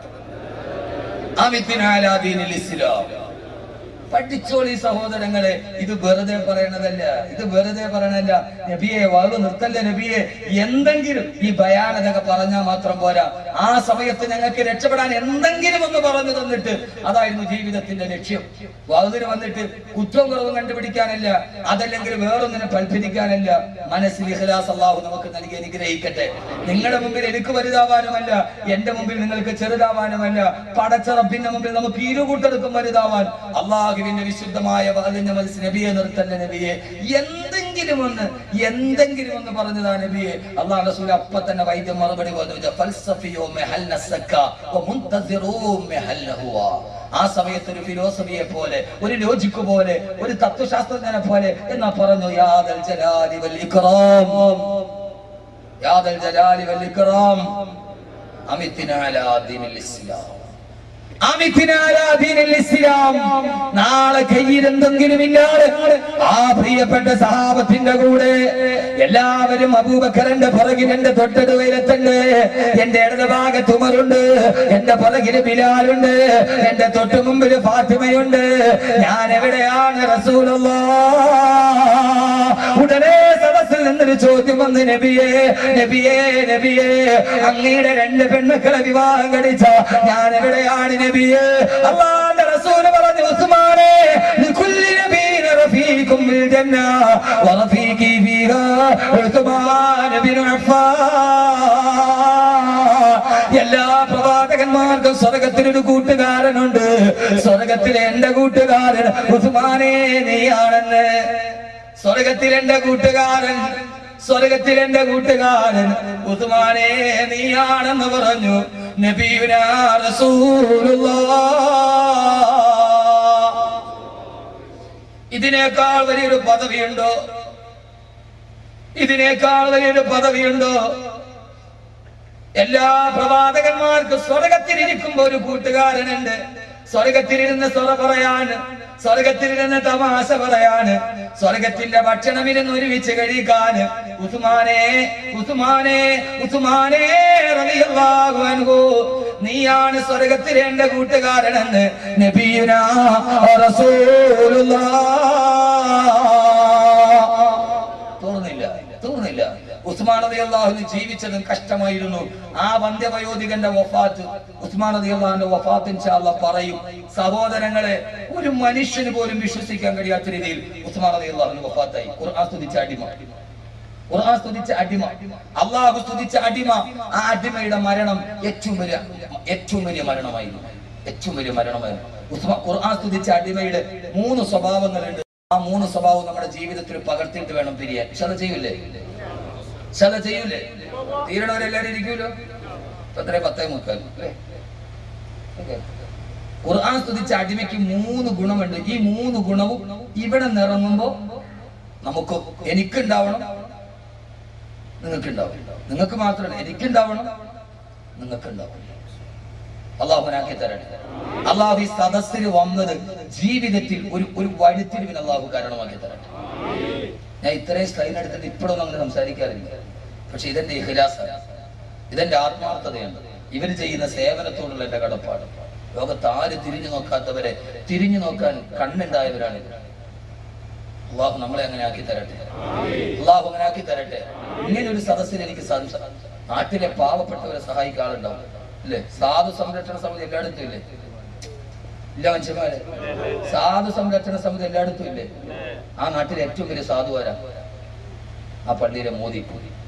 أمتنا على دين الإسلام പഠിച്ചോളി സഹോദരങ്ങളെ ഇത് വെറുതെ പറയണതല്ല ഇത് വെറുതെ പറയണല്ല നബിയെ വാവ് നിർത്തല്ല നബിയെ എന്തെങ്കിലും ഈ ഭയാനതൊക്കെ പറഞ്ഞാൽ മാത്രം പോരാ ആ സമയത്ത് ഞങ്ങൾക്ക് രക്ഷപ്പെടാൻ എന്തെങ്കിലും ഒന്ന് പറഞ്ഞു തന്നിട്ട് അതായിരുന്നു ജീവിതത്തിന്റെ ലക്ഷ്യം വാവിന് വന്നിട്ട് കുറ്റവും കുറവും കണ്ടുപിടിക്കാനല്ല അതല്ലെങ്കിൽ വേറൊന്നിനെ പൽപ്പിക്കാനല്ല മനസ്സിൽ ഇഖ്ലാസ് അള്ളാഹു നമുക്ക് നൽകി അനുഗ്രഹിക്കട്ടെ നിങ്ങളുടെ മുമ്പിൽ എനിക്ക് വലുതാവാനുമല്ല എന്റെ മുമ്പിൽ നിങ്ങൾക്ക് ചെറുതാവാനുമല്ല പടച്ച റബ്ബിന്റെ മുമ്പിൽ നമുക്ക് ഇരുകൂട്ടർക്കും വലുതാവാൻ അള്ളാഹുവിന്റെ വിശുദ്ധമായ വാലിന്റെ മനസ്സ് നബിയെ നിർത്തല്ല നബിയെ എന്തെങ്കിലും ഒന്ന് എന്തെങ്കിലും ഒന്ന് പറഞ്ഞതാ നബിയെ അള്ളാഹ് റസൂൽ അപ്പൊ തന്നെ വൈദ്യം മറുപടി പറഞ്ഞു ഫൽസഫിയോ മെഹൽ നസക്ക വ മുൻതസിറൂ മെഹൽ ഹുവ ആ സമയത്ത് ഒരു ഫിലോസഫിയെ പോലെ ഒരു ലോജിക്ക് പോലെ ഒരു തത്വശാസ്ത്രജ്ഞനെ പോലെ എന്നാ പറഞ്ഞു യാദൽ ജലാലി വൽ ഇക്റാം യാദൽ ജലാലി വൽ ഇക്റാം അമിത്തിന അലാ ദീനിൽ ഇസ്ലാം അമിത്തിന അലാ ദീനിൽ ഇസ്ലാം നാളെ കയ്യിൽ എന്തെങ്കിലും ഇല്ലാതെ ആ പ്രിയപ്പെട്ട സഹാബത്തിന്റെ കൂടെ എല്ലാവരും അബൂബക്കറിന്റെ പുറകിൽ എന്റെ തൊട്ടടുവയിലെത്തണ്ട് എന്റെ ഇടത് ഭാഗത്ത് ഉമറുണ്ട് എന്റെ പുറകില് ബിലാലുണ്ട് എന്റെ തൊട്ടു മുമ്പില് ഫാത്തിമയുണ്ട് ഞാൻ എവിടെയാണ് റസൂലുള്ള ഉടനെ സദസ്സിൽ നിന്ന് എന്നൊരു ചോദ്യം വന്ന് നബിയേ നബിയേ നബിയേ അങ്ങയുടെ രണ്ട് പെണ്ണുക്കളെ വിവാഹം കഴിച്ച ഞാൻ എവിടെയാണ് നബിയേ അള്ളാന്റെ റസൂല് പറഞ്ഞു ഉസ്മാനെ ലികുല്ലി നബീന റഫീഖും ഫിൽ ജന്ന വറഫീഖി ഫീഹാ ഉസ്മാൻ ബിൻ അഫ്ഫാൻ എല്ലാ പ്രവാചകന്മാർക്കും സ്വർഗത്തിലൊരു കൂട്ടുകാരനുണ്ട് സ്വർഗത്തിലെ എന്റെ കൂട്ടുകാരൻ ഉസ്മാനെ നീയാണെന്ന് സ്വർഗത്തിൽ എന്റെ കൂട്ടുകാരൻ സ്വർഗത്തിൽ എന്റെ കൂട്ടുകാരൻ ഉസ്മാനെ നീയാണെന്ന് പറഞ്ഞു നബീന ഇതിനേക്കാൾ വലിയൊരു പദവിയുണ്ടോ ഇതിനേക്കാൾ വലിയൊരു പദവിയുണ്ടോ എല്ലാ പ്രവാചകന്മാർക്കും സ്വർഗത്തിലിരിക്കുമ്പോ ഒരു കൂട്ടുകാരനുണ്ട് സ്വർഗത്തിലിരുന്ന് സ്വറ പറയാൻ സ്വർഗത്തിലിരുന്ന് തമാശ പറയാൻ സ്വർഗത്തിന്റെ ഭക്ഷണം ഇരുന്ന് ഒരുമിച്ച് കഴിക്കാൻ ഉസ്മാനെ ഉസ്മാനെ ഉസ്മാനെ റളിയല്ലാഹു അൻഹു നീയാണ് സ്വർഗത്തിലെ എന്റെ കൂട്ടുകാരനെന്ന് നബിയുനാ റസൂലുള്ളാഹ് തോന്നുന്നില്ല തോന്നുന്നില്ല ഉസ്മാൻ റതി അള്ളാഹുവിന് ജീവിച്ചതും കഷ്ടമായിരുന്നു ആ വന്ധ്യവയോധികന്റെ വഫാത്ത് ഉസ്മാൻ റതി അള്ളാഹുന്റെ വഫാത്ത് ഇൻഷാല്ല പറയും സഹോദരങ്ങളെ ഒരു മനുഷ്യന് പോലും വിശ്വസിക്കാൻ കഴിയാത്ത രീതിയിൽ ഉസ്മാൻ റതി അള്ളാഹുവിന് വഫാത്തായി ഖുർആൻ സ്തുതിച്ച അടിമ ഖുർആൻ സ്തുതിച്ച അടിമ അള്ളാഹു സ്തുതിച്ച അടിമ ആ അടിമയുടെ മരണം ഏറ്റവും വലിയ ഏറ്റവും വലിയ മരണമായിരുന്നു ഏറ്റവും വലിയ മരണമായിരുന്നു ഉസ്മാൻ ഖുർആൻ സ്തുതിച്ച അടിമയുടെ മൂന്ന് സ്വഭാവങ്ങളുണ്ട് ആ മൂന്ന് സ്വഭാവം നമ്മുടെ ജീവിതത്തിൽ പകർത്തിയിട്ട് വേണം പിരിയാൻ ശത ചെയ്യൂലേ ശത ചെയ്യൂലേ തീരണവരെല്ലാരും ഇരിക്കൂലോ ഇപ്പൊ എത്രയാ പത്തേ മുക്കാൽ അല്ലേ ഓക്കേ. ഖുർആൻ സ്തുതിച്ച അടിമയ്ക്ക് മൂന്ന് ഗുണമുണ്ട് ഈ മൂന്ന് ഗുണവും ഇവിടെ നിറങ്ങുമ്പോ നമുക്ക് എനിക്കുണ്ടാവണം നിങ്ങൾക്കുണ്ടാവും നിങ്ങൾക്ക് മാത്രമല്ല എനിക്കുണ്ടാവണം നിങ്ങൾക്കുണ്ടാവണം അള്ളാഹുനാക്കി തരട്ടെ അള്ളാഹു ഈ സദസ്സിൽ വന്നത് ജീവിതത്തിൽ ഒരു ഒരു വഴിത്തിരിവിന് അള്ളാഹു കാരണമാക്കി തരട്ടെ ഞാൻ ഇത്രയും സ്ട്രെയിൻ എടുത്തിട്ട് ഇപ്പോഴൊന്നും അങ്ങനെ സംസാരിക്കാറില്ല പക്ഷെ ഇതെന്റെ ഇഹ്ലാസാണ് ഇതെന്റെ ആത്മാർത്ഥതയാണ് ഇവർ ചെയ്യുന്ന സേവനത്തോടുള്ള എന്റെ കടപ്പാട് ലോകത്ത് ആര് തിരിഞ്ഞു നോക്കാത്തവരെ തിരിഞ്ഞു നോക്കാൻ കണ്ണുണ്ടായവരാണ് ഇവർ അള്ളാഹു നമ്മളെ അങ്ങനെ ആക്കി തരട്ടെ അള്ളാഹു അങ്ങനെ ആക്കി തരട്ടെ ഇങ്ങനെ ഒരു സദസ്സിൽ എനിക്ക് സാധിച്ച നാട്ടിലെ പാവപ്പെട്ടവരെ സഹായിക്കാൻ ആളുണ്ടാവും അല്ലേ സാധു സംരക്ഷണ സമിതി എല്ലായിടത്തും ഇല്ലേ ഇല്ല മനുഷ്യന്മാരെ സാധു സംരക്ഷണ സമിതി എല്ലായിടത്തും ഇല്ലേ ആ നാട്ടിലെ ഏറ്റവും വലിയ സാധു ആരാ ആ പള്ളിയിലെ മോദി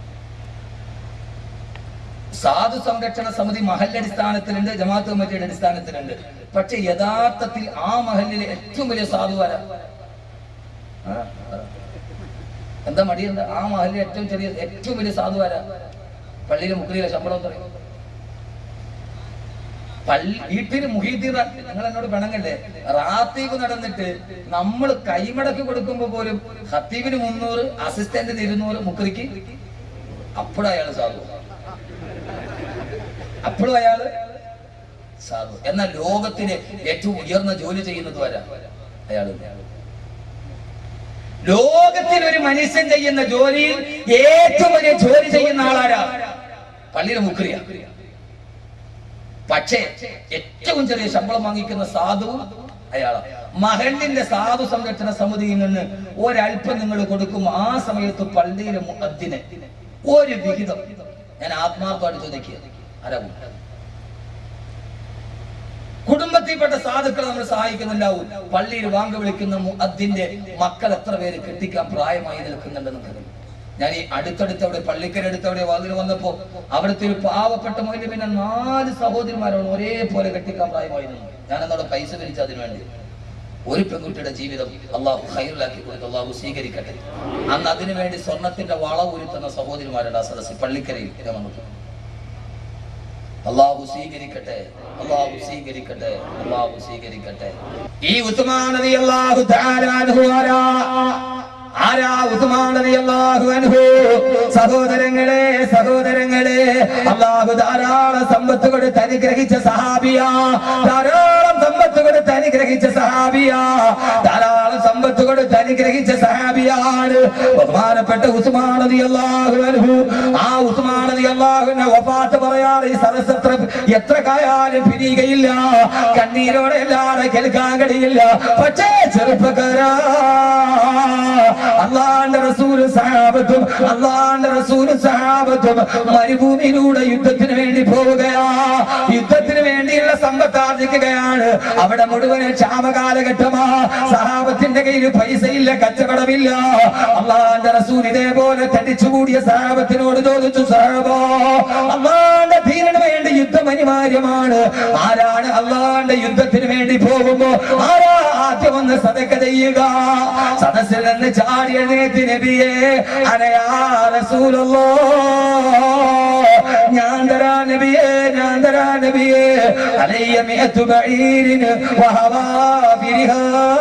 സാധു സംരക്ഷണ സമിതി മഹല്ലടിസ്ഥാനത്തിലുണ്ട് ജമാഅത്ത് കമ്മിറ്റിയുടെ അടിസ്ഥാനത്തിലുണ്ട് പക്ഷെ യഥാർത്ഥത്തിൽ ആ മഹലിലെ ഏറ്റവും വലിയ സാധു ആരാ ആ, ആ. എന്താ മടി എന്താ ആ മഹലിലെ ഏറ്റവും ചെറിയ ഏറ്റവും വലിയ സാധു ആരാ പള്ളിയിലെ മുക്രിയിലെ ശമ്പളം എത്ര പള്ളി വീട്ടില് മുഹീദ്ദീൻ റാ- നിങ്ങൾ എന്നോട് പിണങ്ങല്ലേ റാത്തീവ് നടന്നിട്ട് നമ്മൾ കൈമടക്കി കൊടുക്കുമ്പോ പോലും ഹത്തീബിന് മുന്നൂറ് അസിസ്റ്റന്റിന് ഇരുന്നൂറ് മുക്രിക്ക് അപ്പോഴും അയാള് സാധു അപ്പോഴും അയാള് സാധു എന്നാൽ ലോകത്തിലെ ഏറ്റവും ഉയർന്ന ജോലി ചെയ്യുന്നത് വരാ അയാള് ലോകത്തിൽ ഒരു മനുഷ്യൻ ചെയ്യുന്ന ജോലിയിൽ ഏറ്റവും വലിയ ജോലി ചെയ്യുന്ന ആളാരാ പള്ളിയിലെ മുക്രിയ പക്ഷേ ഏറ്റവും ചെറിയ ശമ്പളം വാങ്ങിക്കുന്ന സാധുവും അയാളാണ് മഹലിന്റെ സാധു സംരക്ഷണ സമിതിയിൽ നിന്ന് ഒരല്പം നിങ്ങൾ കൊടുക്കും ആ സമയത്ത് പള്ളിയിലെ മുഅദ്ദിന് ഒരു വിഹിതം ഞാൻ ആത്മാർത്ഥമായിട്ട് ചോദിക്കുക ആരാ കൊടുക്കുക? കുടുംബത്തിൽപ്പെട്ട സാധുക്കളെ നമ്മൾ സഹായിക്കുന്നുണ്ടാവും പള്ളിയിൽ വാങ്ക വിളിക്കുന്ന മുഅദ്ദിന്റെ മക്കൾ എത്ര പേര് കെട്ടിക്കാൻ പ്രായമായി നിൽക്കുന്നുണ്ടെന്ന് കരുതുന്നു ഞാൻ ഈ അടുത്തടുത്തവിടെ പള്ളിക്കരടുത്തവിടെ വാതിൽ വന്നപ്പോ അവിടുത്തെ ഒരു പാവപ്പെട്ട മൊയില് പിന്നെ നാല് സഹോദരിമാരാണ് ഒരേപോലെ കെട്ടിക്കാൻ പ്രായമായി നിന്നു ഞാൻ എന്നോട് പൈസ പിരിച്ചു അതിനു വേണ്ടി ഒരു പെൺകുട്ടിയുടെ ജീവിതം അള്ളാഹു ഹൈറിലാക്കി കൊടുത്ത് അള്ളാഹു സ്വീകരിക്കട്ടെ അന്ന് അതിനു വേണ്ടി സ്വർണത്തിന്റെ വള ഉരുത്തുന്ന സഹോദരിമാരുടെ ആ സദസ്സിൽ പള്ളിക്കരയിൽ ഞാൻ വന്നു അള്ളാഹു സ്വീകരിക്കട്ടെ അള്ളാഹു സ്വീകരിക്കട്ടെ അള്ളാഹു സ്വീകരിക്കട്ടെ ഈ ഉസ്മാൻ നബി അല്ലാഹു തആല അൻഹു ആരാ ആരാ ഉസ്മാൻ നബി അല്ലാഹു അൻഹു സഹോദരങ്ങളെ സഹോദരങ്ങളെ അള്ളാഹു ധാരാളം സമ്പത്ത് കൊടുത്ത് അനുഗ്രഹിച്ച സഹാബിയാ ധാരാളം സമ്പത്ത് കൊടുത്ത് അനുഗ്രഹിച്ച സഹാബിയാ ധാരാളം സമ്പത്ത് കൊടുത്ത് അനുഗ്രഹിച്ച സഹാബിയാണ് ബഹുമാനപ്പെട്ട ഉസ്മാൻ നബി അല്ലാഹു അൻഹു ആ ഉസ്മാൻ നബി അല്ലാഹുവിന്റെ വഫാത്ത് പറയാറ് ഈ സദസ്സ് എത്ര എത്ര കായാലും പിരിയുകയില്ല കണ്ണീരോടെ അല്ലാതെ കേൾക്കാൻ കഴിയില്ല പക്ഷേ ചെറുപ്പക്കാരാ അള്ളാന്റെ റസൂൽ സഹാബത്തും അള്ളാന്റെ റസൂൽ സഹാബത്തും മരുഭൂമിയിലൂടെ യുദ്ധത്തിന് വേണ്ടി പോവുകയാ യുദ്ധത്തിന് വേണ്ടിയുള്ള സമ്പത്ത് ആർജിക്കുകയാണ് അവിടെ മുഴുവൻ ക്ഷാമകാലഘട്ടമാ സഹാബത്തിന്റെ കയ്യിൽ പൈസയില്ല കച്ചവടമില്ല അള്ളാന്റെ റസൂൽ ഇതേപോലെ തടിച്ചുകൂടിയ സഹാബത്തിനോട് ചോദിച്ചു സഹാബോ അള്ളാന്റെ ധീരന് വേണ്ടി യുദ്ധം അനിവാര്യമാണ് ആരാണ് അള്ളാന്റെ യുദ്ധത്തിന് വേണ്ടി പോകുമ്പോ ആരാ ആദ്യം ഒന്ന് സതക്ക ചെയ്യുക സദസ്സിൽ നിന്ന് ചാടി എഴുന്നേറ്റ് നബിയെ അനയാ റസൂലല്ലോ ഞാൻ തരാ നബിയെ ഞാൻ തരാ നബിയെ അലയ്യ മിഅത്തു ബഈരിന് വഹവാ ഫിരിഹാ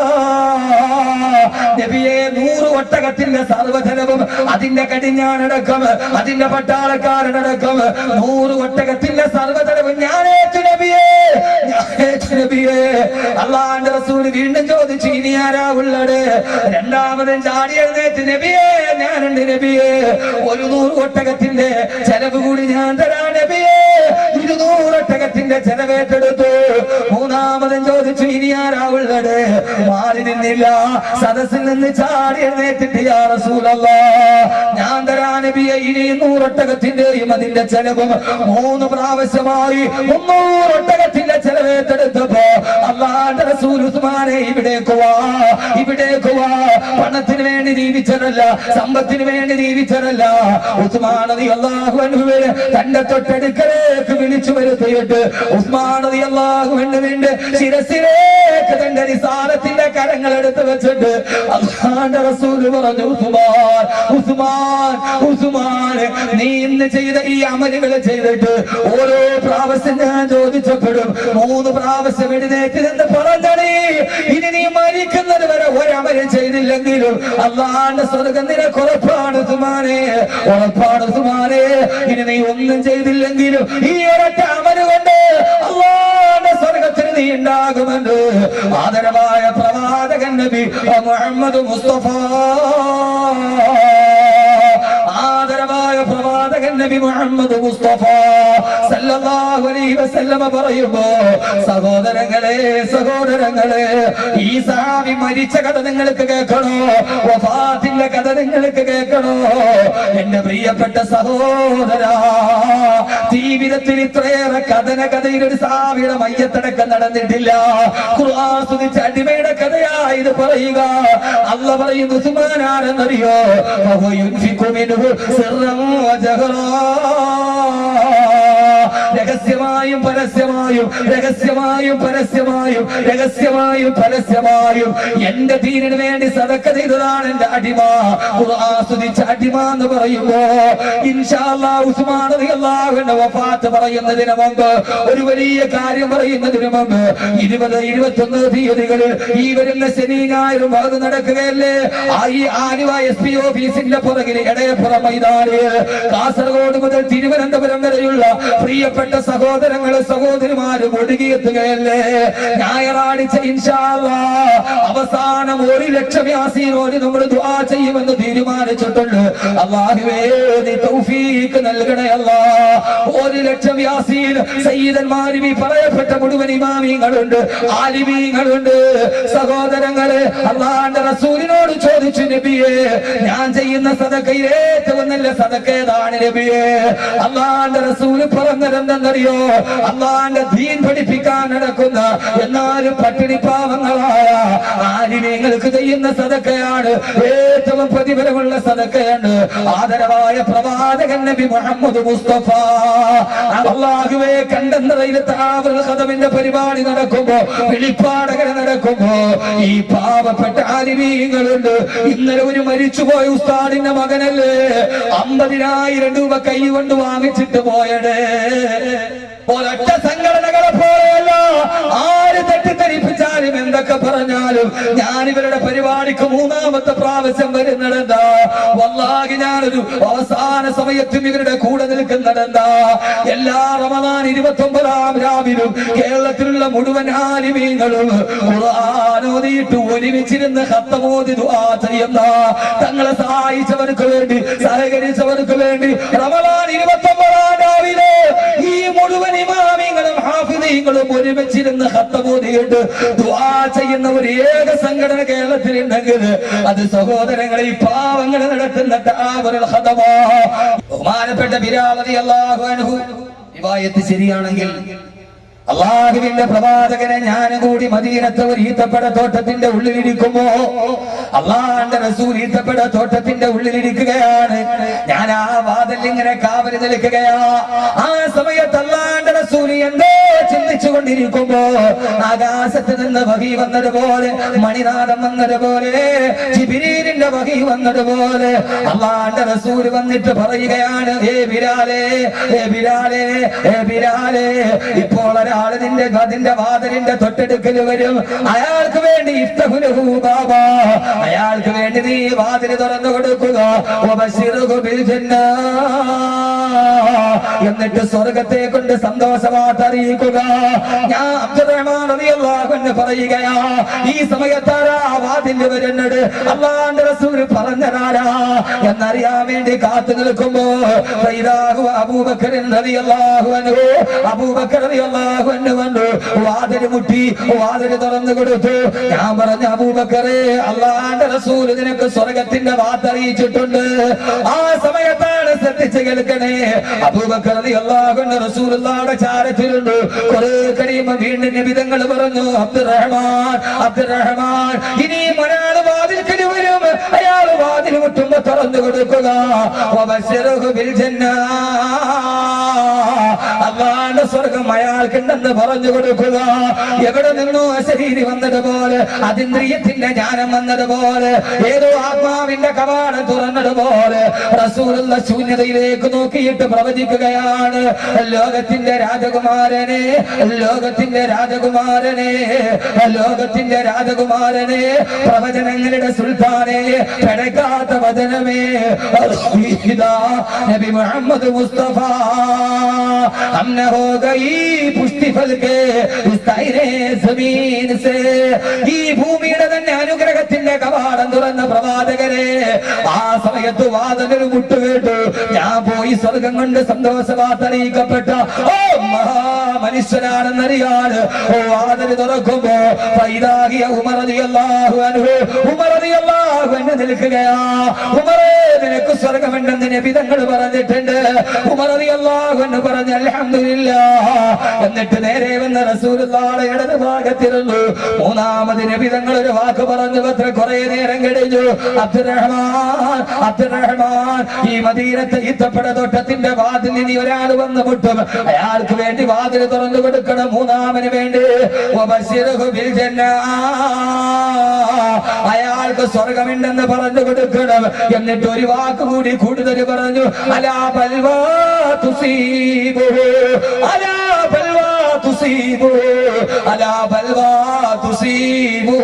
നബിയെ നൂറ് ഒട്ടകത്തിന്റെ സർവധനവും അതിന്റെ കടിഞ്ഞാനടക്കം അതിന്റെ പട്ടാളക്കാരനടക്കം നൂറ് ഒട്ടകത്തിന്റെ സർവധനവും ഞാനേറ്റു നബിയെ ഞാനേറ്റു നബിയെ അള്ളാന്റെ റസൂല് വീണ്ടും ചോദിച്ചു ഇനി ആരാ ഉള്ളത് രണ്ടാമതും ചാടി എഴുന്നേറ്റ് നബിയെ ഞാനുണ്ട് നബിയെ ഒരു നൂറ് ഒട്ടകത്തിന്റെ ചെലവ് കൂടി ഞാൻ തരാ നബിയെ ഇരുന്നൂറ് ഒട്ടകത്തിന്റെ ചെലവേറ്റെടുത്തു മൂന്നാമതും ചോദിച്ചു ഇനി ആരാ ഉള്ളത് മാറി നിന്നില്ല സദസ്സിൽ നിന്ന് ചാടി എഴുന്നേറ്റിട്ട് യാ റസൂലല്ലാ ഞാൻ തരാ നബിയെ ഇനി നൂറൊട്ടകത്തിന്റെയും അതിന്റെ ചെലവും മൂന്ന് പ്രാവശ്യമായി മുന്നൂറൊട്ടകത്തിന്റെ ചെലവേറ്റെടുത്തപ്പോ അള്ളാന്റെ റസൂൽ ഉസ്മാനെ ഇവിടേക്ക് വാ ഇവിടേക്ക് വാ പണത്തിന് വേണ്ടി ജീവിച്ചതല്ല സമ്പത്തിന് വേണ്ടി ജീവിച്ചതല്ല ഉസ്മാനതി അള്ളാഹുവിനെ തന്റെ തൊട്ടടുക്കലേക്ക് വിളിച്ചു വരുത്തിയിട്ട് ഉസ്മാനതി അള്ളാഹുവിന് വേണ്ടി ശിരസിലേക്ക് തന്റെ നിസാരത്തിന്റെ കരങ്ങൾ എടുത്ത് വെച്ചിട്ട് അള്ളാന്റെ റസൂല് പറഞ്ഞു ഉസ്മാൻ ഉസ്മാൻ ഉസ്മാൻ നീ ഇന്ന് ചെയ്ത ഈ അമലുകൾ ചെയ്തിട്ട് ഓരോ പ്രാവശ്യം ഞാൻ ചോദിച്ചപ്പോഴും മൂന്ന് പ്രാവശ്യം എഴുന്നേറ്റ് നിന്ന് പറഞ്ഞണേ ഇനി നീ മരിക്കുന്നത് വരെ ഒരമലും ചെയ്തില്ലെങ്കിലും അള്ളാന്റെ സ്വർഗം നിനക്ക് ഉറപ്പാണ് സുമാനെ ഉറപ്പാണ് സുമാനെ ഇനി നീ ഒന്നും ചെയ്തില്ലെങ്കിലും ഈ ഒരൊറ്റ അമല് കൊണ്ട് അള്ളാന്റെ സ്വർഗത്തിന് നീ ഉണ്ടാകുമെന്ന് ആദരവായ പ്രവാചകൻ നബി മുഹമ്മദ് മുസ്തഫ ആദരവായ പ്രവാചകൻ നബി മുഹമ്മദ് മുസ്തഫ സല്ലല്ലാഹു അലൈഹി വസല്ലമ പറയുമ്പോ സഹോദരങ്ങളെ സഹോദരങ്ങളെ ഈ സഹാബി മരിച്ച കഥ നിങ്ങൾക്ക് കേൾക്കണോ വഫാത്തിന്റെ കഥ നിങ്ങൾക്ക് കേൾക്കണോ എന്റെ പ്രിയപ്പെട്ട സഹോദര ജീവിതത്തിൽ ഇത്രയേറെ കഥന കഥയിൽ ഒരു സാവിയുടെ മയ്യത്തടക്കം നടന്നിട്ടില്ല ഖുർആാസ്വദിച്ച അടിമയുടെ കഥയാ ഇത് പറയുക അല്ല പറയുന്നു സുമാനാണെന്നറിയോ വഹു യുൻഫിഖു മിൻഹു സിർറൻ വജഹറാ രഹസ്യമായും പരസ്യമായും രഹസ്യമായും പരസ്യമായും രഹസ്യമായും പരസ്യമായും എന്റെ ദീനിന് വേണ്ടി സതക്ക ചെയ്തതാണ് എന്റെ അടിമ ആസ്വദിച്ച അടിമ എന്ന് പറയുമ്പോ ഇൻഷാല്ലാ ഉസ്മാൻ റളിയല്ലാഹുവിന്റെ വഫാത്ത് പറയുന്നതിന് മുമ്പ് ഒരു വലിയ കാര്യം പറയുന്നതിന് മുമ്പ് ഇരുപത് ഇരുപത്തൊന്ന് തീയതികളിൽ ഈ വരുന്ന ശനി ഞായറും അത് നടക്കുകയല്ലേ ആ ഈ ആലുവ എസ് പി ഓഫീസിന്റെ പുറകിൽ ഇടയപ്പുറം മൈതാനിൽ കാസർഗോഡ് മുതൽ തിരുവനന്തപുരം വരെയുള്ള പ്രിയപ്പെട്ട സഹോദരങ്ങളെ സഹോദരിമാരും ഒഴുകിയെത്തുകയല്ലേ ഞായറാഴ്ച ഇൻഷാല്ലാ അവസാനം ഒരു ലക്ഷം യാസീനോട് നമ്മൾ ദുആ ചെയ്യുമെന്ന് തീരുമാനിച്ചിട്ടുണ്ട് അള്ളാഹുവേ നീ തൗഫീഖ് നൽകണേ അല്ലാ ഒരു ലക്ഷം യാസീൻ സയ്യിദന്മാരും ഈ പറയപ്പെട്ട മുഴുവൻ ഇമാമിങ്ങളുണ്ട് ആലിമീങ്ങളുണ്ട് സഹോദരങ്ങളെ അള്ളാന്റെ റസൂലിനോട് ചോദിച്ചു നബിയെ ഞാൻ ചെയ്യുന്ന സദക്കയിൽ ഏറ്റവും നല്ല സദക്ക ഏതാണ് നബിയെ അള്ളാന്റെ റസൂല് പറഞ്ഞതെന്തെന്നറിയോ അള്ളാന്റെ ദീൻ പഠിപ്പിക്കാൻ നടക്കുന്ന എന്നാലും പട്ടിണി പാവങ്ങളായ ആലിമീങ്ങൾക്ക് ചെയ്യുന്ന സദക്കയാണ് ഏറ്റവും പ്രതിഫലമുള്ള സദക്കയാണ് ആദരവായ പ്രവാചകൻ നബി മുഹമ്മദ് മുസ്തഫ അള്ളാഹുവെ കണ്ടെന്നതിൽ താവൽ കഥമിന്റെ പരിപാടി നടക്കുമ്പോ വെളിപ്പാടകര നടക്കുമ്പോ ഈ പാവപ്പെട്ട ആലിമീങ്ങളുണ്ട് ഇന്നലെ ഒരു മരിച്ചുപോയ ഉസ്താദിന്റെ മകനല്ലേ അമ്പതിനായിരം രൂപ കൈ കൊണ്ട് വാങ്ങിച്ചിട്ട് പോയടേ ഒരൊറ്റ സംഘടനകളെ പോലെയല്ല ആര് തെറ്റിദ്ധരിപ്പിച്ചാലും എന്തൊക്കെ പറഞ്ഞാലും ഞാൻ ഇവരുടെ പരിപാടിക്ക് മൂന്നാമത്തെ പ്രാവശ്യം വരുന്നതെന്താ വല്ലാഹി ഞാനൊരു അവസാന സമയത്തും ഇവരുടെ കൂടെ നിൽക്കുന്നതെന്താ എല്ലാ റമദാൻ ഇരുപത്തി ഒമ്പതാം രാവിലും കേരളത്തിലുള്ള മുഴുവൻ ആലിമീങ്ങളും ഖുർആാനോദിയിട്ട് ഒരുമിച്ചിരുന്ന് ഹത്തമോദി ദുആ ചെയ്യുന്ന തങ്ങളെ സഹായിച്ചവർക്ക് വേണ്ടി സഹകരിച്ചവർക്ക് വേണ്ടി റമദാൻ ഇരുപത്തി ഒമ്പതാം രാവിലെ ഈ മുഴുവൻ ഇമാമിങ്ങളും ഹാഫിദീങ്ങളും ഒരുമിച്ചിരുന്ന് ഹത്തബോധിയിട്ട് ദുആ ചെയ്യുന്ന ഒരു ഏക സംഘടന കേരളത്തിലുണ്ടെങ്കിൽ അത് സഹോദരങ്ങളെ ഈ പാവങ്ങൾ നടത്തുന്ന താവറുൽ ഖദമാ. ബഹുമാനപ്പെട്ട ബിലാൽ റളിയല്ലാഹു അൻഹു റിവായത്ത് ശരിയാണെങ്കിൽ അള്ളാഹുവിന്റെ പ്രവാചകനെ ഞാനും കൂടി മദീനത്തെ ഒരു ഈത്തപ്പട തോട്ടത്തിന്റെ ഉള്ളിലിരിക്കുമ്പോ അള്ളാന്റെ റസൂൽ ഈത്തപ്പട തോട്ടത്തിന്റെ ഉള്ളിലിരിക്കുകയാണ് ഞാൻ ആ വാതിൽ ഇങ്ങനെ കാവലി നിൽക്കുകയാ ആ സമയത്ത് അള്ളാന്റെ റസൂൽ എന്തോ ചിന്തിച്ചു കൊണ്ടിരിക്കുമ്പോ ആകാശത്ത് നിന്ന് വഹി വന്നതുപോലെ മണിനാഥം വന്നതുപോലെ ജിബിരീലിന്റെ വഹി വന്നതുപോലെ അള്ളാന്റെ റസൂൽ വന്നിട്ട് പറയുകയാണ് ഏ ബിലാലേ ഏ ബിലാലേ ഏ ബിലാലേ ഇപ്പോൾ ഒരാൾ നിന്റെ അതിന്റെ വാതിലിന്റെ തൊട്ടടുക്കൽ വരും അയാൾക്ക് വേണ്ടി ഇഫ്തഹുലഹു ബാബ അയാൾക്ക് വേണ്ടി നീ വാതിൽ തുറന്നു കൊടുക്കുക വബശ്ശിറുഹു ബിൽ ജന്നാ. എന്നിട്ട് സ്വർഗത്തെ കൊണ്ട് സന്തോഷമായിട്ട് അറിയിക്കുക ഞാൻ അബ്ദുറഹ്മാൻ റളിയല്ലാഹു അൻഹു പറയുകയാ ഈ സമയത്താരാ വാതിൽ വരുന്നത് അള്ളാന്റെ റസൂൽ പറഞ്ഞതാരാ എന്നറിയാൻ വേണ്ടി കാത്തു നിൽക്കുമ്പോ ഫൈദാഹു അബൂബക്കർ റളിയല്ലാഹു അൻഹു അബൂബക്കർ റളിയല്ലാഹു അൻഹു വന്നു വാതിൽ മുട്ടി വാതിൽ തുറന്നു കൊടുത്തു ഞാൻ പറഞ്ഞ അബൂബക്കറെ അള്ളാന്റെ റസൂൽ നിനക്ക് സ്വർഗത്തിന്റെ വാത്തറിയിച്ചിട്ടുണ്ട് ആ സമയത്താണ് ശ്രദ്ധിച്ച് കേൾക്കണേ അബൂബക്കർ റളിയല്ലാഹു അൻഹു റസൂലുള്ളാഹിയുടെ ചാരത്തിലുണ്ട് കുറെ കഴിയുമ്പോ വീണ്ടും നിബിതങ്ങൾ പറഞ്ഞു അബ്ദുറഹ്മാൻ അബ്ദുറഹ്മാൻ ഇനിയും ഒരാൾ വാതിൽക്കൽ വരും അയാൾ വാതിൽ മുട്ടുമ്പോ തുറന്നു കൊടുക്കുക വബശ്ശിറുഹു ബിൽ ജന്നാ. അള്ളാന്റെ സ്വർഗം അയാൾക്കുണ്ടെന്ന് പറഞ്ഞു കൊടുക്കുക എവിടെ നിന്നോ അശരീരി വന്നതുപോലെ അതിന്ദ്രിയത്തിന്റെ ജ്ഞാനം വന്നതുപോലെ ഏതോ ആത്മാവിന്റെ കവാടം തുറന്നതുപോലെ റസൂലുള്ള ശൂന്യതയിലേക്ക് നോക്കിയിട്ട് പ്രവചിക്കുകയാണ് ലോകത്തിന്റെ രാജകുമാരനെ ലോകത്തിന്റെ രാജകുമാരനെ ലോകത്തിന്റെ രാജകുമാരനെ പ്രവചനങ്ങളുടെ സുൽത്താനെ പിടക്കാത്ത വചനമേ ഇതാ നബി മുഹമ്മദ് മുസ്തഫ हमने हो गई पुष्टि फल के इस ताइरे जमीन से ഈ ഭൂമിയുടെ തന്നെ അനുഗ്രഹത്തിന്റെ കവാടം തുറന്ന പ്രവാചകരെ ആ സമയത്ത് വാദനൊരു മുട്ടുകേട്ടു ഞാൻ പോയി സ്വർഗം കൊണ്ട് സന്തോഷവാർത്തറിയിക്കപ്പെട്ട ഓ മഹാമനുഷ്യനാണെന്നറിയാണ് ഓ വാതിൽ തുറക്കുമ്പോ പൈതാകിയ ഉമറതിയല്ലാഹു അനുഭവ ഉമറതിയല്ലാഹു എന്ന് നിൽക്കുകയാ ഉമറേ നിനക്ക് സ്വർഗമുണ്ടെന്ന് നബിതങ്ങൾ പറഞ്ഞിട്ടുണ്ട് ഉമറതിയല്ലാഹു എന്ന് പറഞ്ഞ അൽഹംദുലില്ല എന്നിട്ട് നേരെ വന്ന റസൂലുള്ളാഹിയുടെ ഇടത് ഭാഗത്തിരുന്നു മൂന്നാമത് നബിതങ്ങൾ ഒരു വാക്ക് പറഞ്ഞു അത്ര കുറെ നേരം കഴിഞ്ഞു അബ്ദുറഹ്മാൻ അബ്ദുറഹ്മാൻ ഈ മദീനത്തെ ഈത്തപ്പട തോട്ടത്തിന്റെ വാതിൽ ഇനി ഒരാൾ വന്ന് മുട്ടും അയാൾക്ക് വേണ്ടി വാതിൽ തുറന്നു കൊടുക്കണം മൂന്നാമന് വേണ്ടി വബശ്ശിറുഹു ബിൽ ജന്നാ. അയാൾക്ക് സ്വർഗമുണ്ടെന്ന് പറഞ്ഞു കൊടുക്കണം എന്നിട്ട് ഒരു വാക്ക് കൂടി കൂടുതൽ പറഞ്ഞു അലാ ബൽവാ തുസീബു അലാ ബൽവാ തുസീബു അലാ ബൽവാ തുസീബു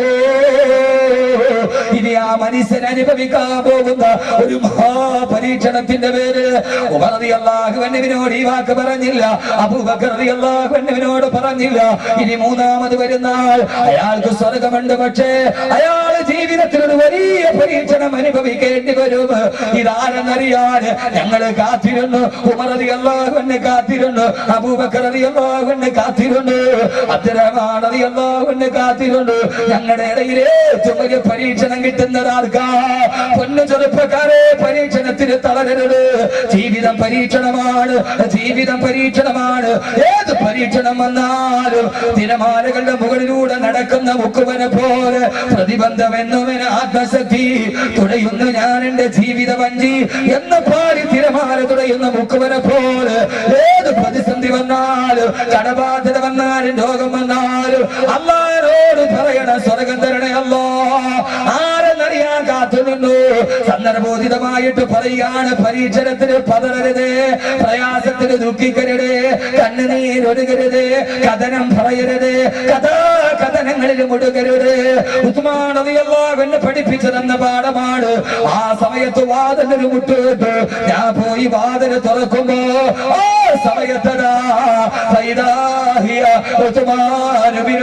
ഇനി ആ മനുഷ്യൻ അനുഭവിക്കാൻ പോകുന്ന ഒരു മഹാപരീക്ഷണത്തിന്റെ പേര് അള്ളാഹുവിനോട് ഈ വാക്ക് പറഞ്ഞില്ല അബൂബക്കർ അള്ളാഹുവിനോട് പറഞ്ഞില്ല ഇനി മൂന്നാമത് വരുന്ന ആൾ അയാൾക്ക് സ്വർഗമുണ്ട് പക്ഷേ അയാൾ ജീവിതത്തിൽ ഒരു വലിയ പരീക്ഷണം അനുഭവിക്കേണ്ടി വരും ഇതാരെന്നറിയാൻ ഞങ്ങൾ കാത്തിരുന്നു ഉമറതി അള്ളാഹുവിനെ കാത്തിരുന്നു അബൂബക്കർ അള്ളാഹുവിനെ കാത്തിരുന്നു അബ്ദുറഹ്മാൻ അള്ളാഹുവിനെ കാത്തിരുന്നു ഞങ്ങളുടെ ഇടയിലെ ഏറ്റവും വലിയ പരീക്ഷണം കിട്ടുന്നത് ആർക്കാ പൊന്നു ചെറുപ്പക്കാരെ പരീക്ഷണത്തിന് തളരരുത് ജീവിതം പരീക്ഷണമാണ് ജീവിതം പരീക്ഷണമാണ് ഏത് പരീക്ഷണം വന്നാലും തിരമാലകളുടെ മുകളിലൂടെ നടക്കുന്ന മുക്കുവനെ പോലെ പ്രതിബന്ധം എന്നുവന് ആത്മശക്തി തുഴയുന്നു ഞാൻ എന്റെ ജീവിത വഞ്ചി എന്ന പാടി തിരമാല തുഴയുന്ന മുക്കുവനെ പോലെ ഏത് പ്രതിസന്ധി വന്നാലും കടബാധ്യത വന്നാലും രോഗം വന്നാലും അള്ളാരോട് പറയണ സ്വർഗം തരണേ അല്ലോ ആരെന്നറിയാൻ കാത്തു നിന്നു സന്ദർഭോചിതമായിട്ട് പറയുകയാണ് പരീക്ഷണത്തിന് പതറരുത് പ്രയാസത്തിന് ദുഃഖിക്കരുത് കണ്ണുനീരൊരുകരുത് കഥനം പറയരുത് കഥാ കഥനങ്ങളിൽ മുടുകരുത് ഉസ്മാനതിയല്ലാവെന്നെ പഠിപ്പിച്ചു തന്ന പാഠമാണ് ആ സമയത്ത് വാതിലൊരു മുട്ടുകെട്ട് ഞാൻ പോയി വാതിൽ തുറക്കുമ്പോ ആ സമയത്തതാ സൈദാഹിയ ഉസ്മാൻ ബിൻ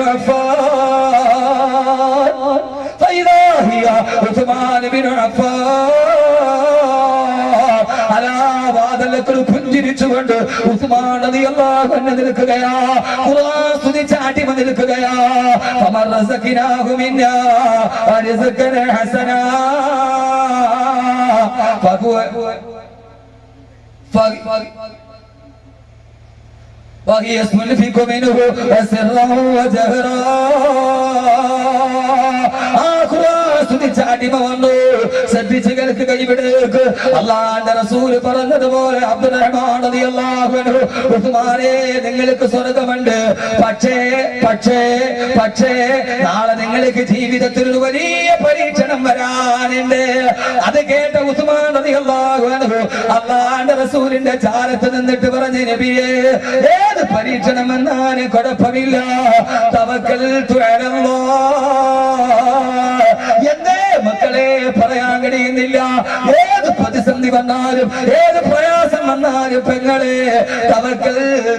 അഫ്ഫാൻ فإذا هي عثمان بن عفان അലാ വാതിൽ സഹാബാക്കൾ പുഞ്ചിരിച്ചുകൊണ്ട് ഉസ്മാൻ റളിയല്ലാഹു അൻഹു നിൽക്കുകയാ ഖുർആൻ സ്തുതിച്ച് അടിമ നിൽക്കുകയാ ഫമർ റസഖിനാഹു മിന്നാ റിസ്ഖൻ ഹസനാ ഫഹുവ وهي ينفق منه سرا وجهرا അടിമ വന്നു ശ്രദ്ധിച്ച് കേൾക്കുക ഇവിടേക്ക് അള്ളാന്റെ റസൂൽ പറഞ്ഞതുപോലെ അബ്ദുറഹ്മാൻ റളിയല്ലാഹു അൻഹു ഉസ്മാനെ നിങ്ങൾക്ക് സ്വർഗമുണ്ട് പക്ഷേ പക്ഷേ പക്ഷേ നാളെ നിങ്ങൾക്ക് ജീവിതത്തിൽ ഒരു വലിയ പരീക്ഷണം വരാനുണ്ട് അത് കേട്ട ഉസ്മാൻ റളിയല്ലാഹു അൻഹു അള്ളാന്റെ റസൂലിന്റെ ചാരത്ത് നിന്നിട്ട് പറഞ്ഞു നബിയെ ഏത് പരീക്ഷണം വന്നാലും കുഴപ്പമില്ല തവക്കൽ എന്തേ മക്കളെ പറയാൻ കഴിയുന്നില്ല ഏത് പ്രതിസന്ധി വന്നാലും ഏത് പ്രയാസം വന്നാലും പെങ്ങളെ തവക്കൽ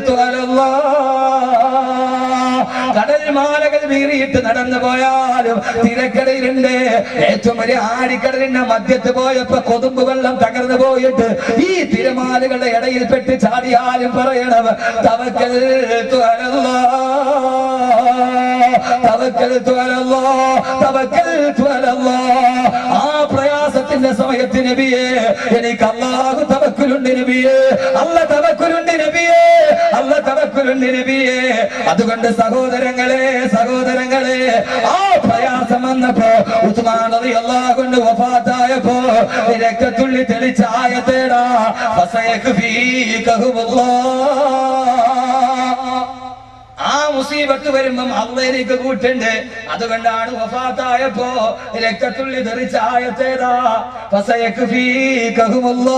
കടൽ മാലകൾ വീറിയിട്ട് നടന്നു പോയാലും തിരക്കടയിലുണ്ട് ഏറ്റവും വലിയ ആടിക്കടലിന്റെ മധ്യത്ത് പോയപ്പോ കൊതുമ്പ് വെള്ളം തകർന്നു പോയിട്ട് ഈ തിരമാലകളുടെ ഇടയിൽ പെട്ട് ചാടിയാലും പറയണം തവക്കൽ തവക്കൽ തവക്കൽ ആ പ്രയാസത്തിന്റെ സമയത്ത് നബിയെ എനിക്ക് അള്ളാഹു തവക്കുലുണ്ട് നബിയെ അല്ല തവക്കുലുണ്ട് നബിയെ അല്ല തവക്കുലുണ്ട് നബിയെ അതുകൊണ്ട് സഹോദരങ്ങളെ സഹോദരങ്ങളെ ആ പ്രയാസം വന്നപ്പോ ഉസ്മാൻ റളിയല്ലാഹു അൻഹു വഫാത്തായപ്പോ രക്തത്തുള്ളി തെളിച്ചായ തേടാ ആ മുസീബത്ത് വരുമ്പം അള്ളയിലേക്ക് കൂട്ടുണ്ട് അതുകൊണ്ടാണ് വഫാത്തായപ്പോ രക്തത്തുള്ളി തെറിച്ച ആയത്തേതാ ഫസയക്ക് ഫീകഹുമുല്ലാ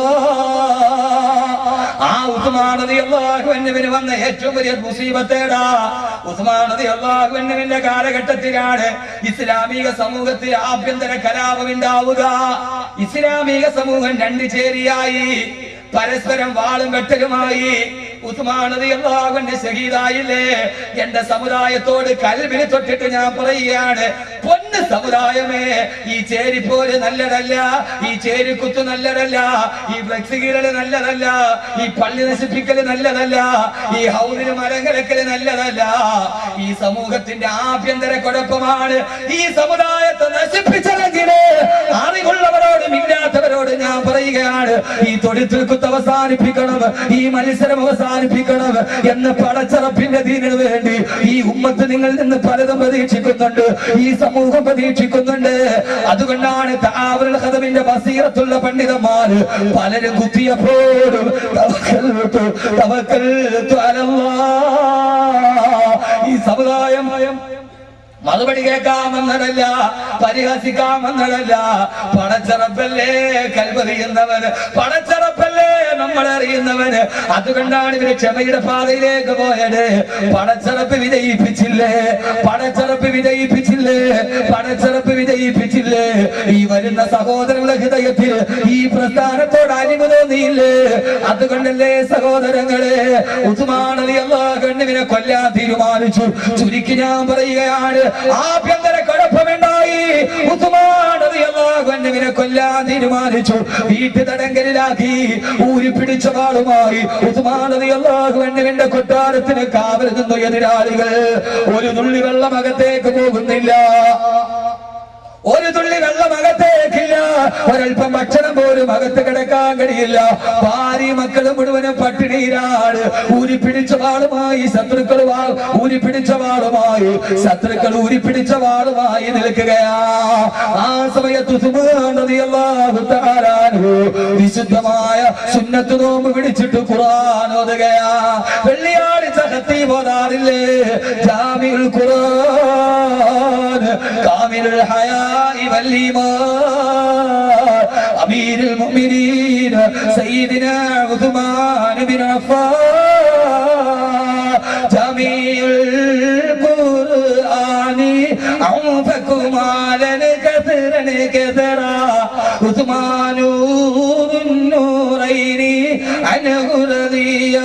ആ ഉസ്മാനതി അള്ളാഹുവിന് വന്ന ഏറ്റവും വലിയ മുസീബത്തേടാ ഉസ്മാനതി അള്ളാഹുവിന്റെ കാലഘട്ടത്തിലാണ് ഇസ്ലാമിക സമൂഹത്തിൽ ആഭ്യന്തര കലാപം ഉണ്ടാവുക ഇസ്ലാമിക സമൂഹം രണ്ട് ചേരിയായി പരസ്പരം വാളും വെട്ടലുമായി ഉസ്മാനതി അള്ളാഹുവിന്റെ ഷഹീദായില്ലേ എന്റെ സമുദായത്തോട് കൽവിന് തൊട്ടിട്ട് ഞാൻ പറയുകയാണ് പൊന്ന് സമുദായമേ ഈ ചേരിപ്പോര് നല്ലതല്ല ഈ ചേരിക്കുത്ത് നല്ലതല്ല ഈ ഫ്ലെക്സ് കീറല് നല്ലതല്ല ഈ പള്ളി നശിപ്പിക്കല് നല്ലതല്ല ഈ ഹൗദിന് മരം കിടക്കല് നല്ലതല്ല ഈ സമൂഹത്തിന്റെ ആഭ്യന്തര കുഴപ്പമാണ് ഈ സമുദായത്തെ നശിപ്പിച്ചതെങ്കിൽ അറിവുള്ളവരോടും ഇല്ലാത്തവരോട് ഞാൻ പറയുകയാണ് ഈ തൊഴിൽ കുത്ത് അവസാനിപ്പിക്കണം ഈ മത്സരം അവസാനിപ്പിക്കണം എന്ന് പടച്ചറപ്പിന്റെ ദീനിന് വേണ്ടി ഈ ഉമ്മത്ത് നിങ്ങളിൽ നിന്ന് പലതും പ്രതീക്ഷിക്കുന്നുണ്ട് ഈ സമൂഹം പ്രതീക്ഷിക്കുന്നുണ്ട് അതുകൊണ്ടാണ് താവൽ ഹദമിന്റെ ബസീറത്തുള്ള പണ്ഡിതന്മാര് പലരും കുത്തിയപ്പോഴും തവക്കൽതു, തവക്കൽതു അലല്ലാഹ്. ഈ സമുദായം മറുപടി കേൾക്കാമെന്നതല്ല പരിഹസിക്കാമെന്നതല്ല പടച്ചറപ്പല്ലേ കൽവറിയുന്നവന് പടച്ചറപ്പല്ലേ നമ്മൾ അറിയുന്നവന് അതുകൊണ്ടാണ് ഇവര് ക്ഷമയുടെ പാതയിലേക്ക് പോയത് പടച്ചറപ്പ് വിജയിപ്പിച്ചില്ലേ പടച്ചറപ്പ് വിജയിപ്പിച്ചില്ലേ പടച്ചറപ്പ് വിജയിപ്പിച്ചില്ലേ ഈ വരുന്ന സഹോദരങ്ങളുടെ ഹൃദയത്തിൽ ഈ പ്രസ്ഥാനത്തോട് അരിമ തോന്നിയില്ലേ അതുകൊണ്ടല്ലേ സഹോദരങ്ങളെ ഉസ്മാനലി അള്ളാഹുവിനെ കൊല്ലാൻ തീരുമാനിച്ചു ചുരുക്കി ഞാൻ പറയുകയാണ് ആഭ്യന്തര കുഴപ്പമുണ്ടായി ഉസ്മാനലി അള്ളാഹുവിനെ കൊല്ലാൻ തീരുമാനിച്ചു വീട്ടു തടങ്കലിലാക്കി ഊരി പിടിച്ച വാളുമായി ഉസ്മാനലി അള്ളാഹുവിന്റെ കൊട്ടാരത്തിന് കാവൽ നിന്നു എതിരാളികൾ ഒരു തുള്ളി വെള്ളം അകത്തേക്ക് പോകുന്നില്ല ഒരു തുള്ളി വെള്ളം അകത്തേക്കില്ല ഒരൽപ്പം ഭക്ഷണം പോലും അകത്ത് കിടക്കാൻ കഴിയില്ല ഭാര്യ മക്കൾ മുഴുവനും പട്ടിണിയിലാണ് ഊരി പിടിച്ച വാളുമായി ശത്രുക്കൾ വാ- ഊരി പിടിച്ച വാളുമായി ശത്രുക്കൾ ഊരി പിടിച്ച വാളുമായി നിൽക്കുകയാ ആ സമയത്ത് ഉസ്മാൻ റളിയല്ലാഹു തആല അൻഹു വിശുദ്ധമായ സുന്നത്ത് നോമ്പ് പിടിച്ചിട്ട് ഖുർആൻ ഓതുകയാ വെള്ളിയാഴ്ച ഹത്തീം ഓതാറില്ലേ ജാമിഉൽ ഖുർആൻ കാമിലുൽ ഹയാ والإيمان أمير المؤمنين سيدنا عثمان بن عفان جميع القرآن أنفكم على كثرا كثرا عثمان ذو النورين عنه رضي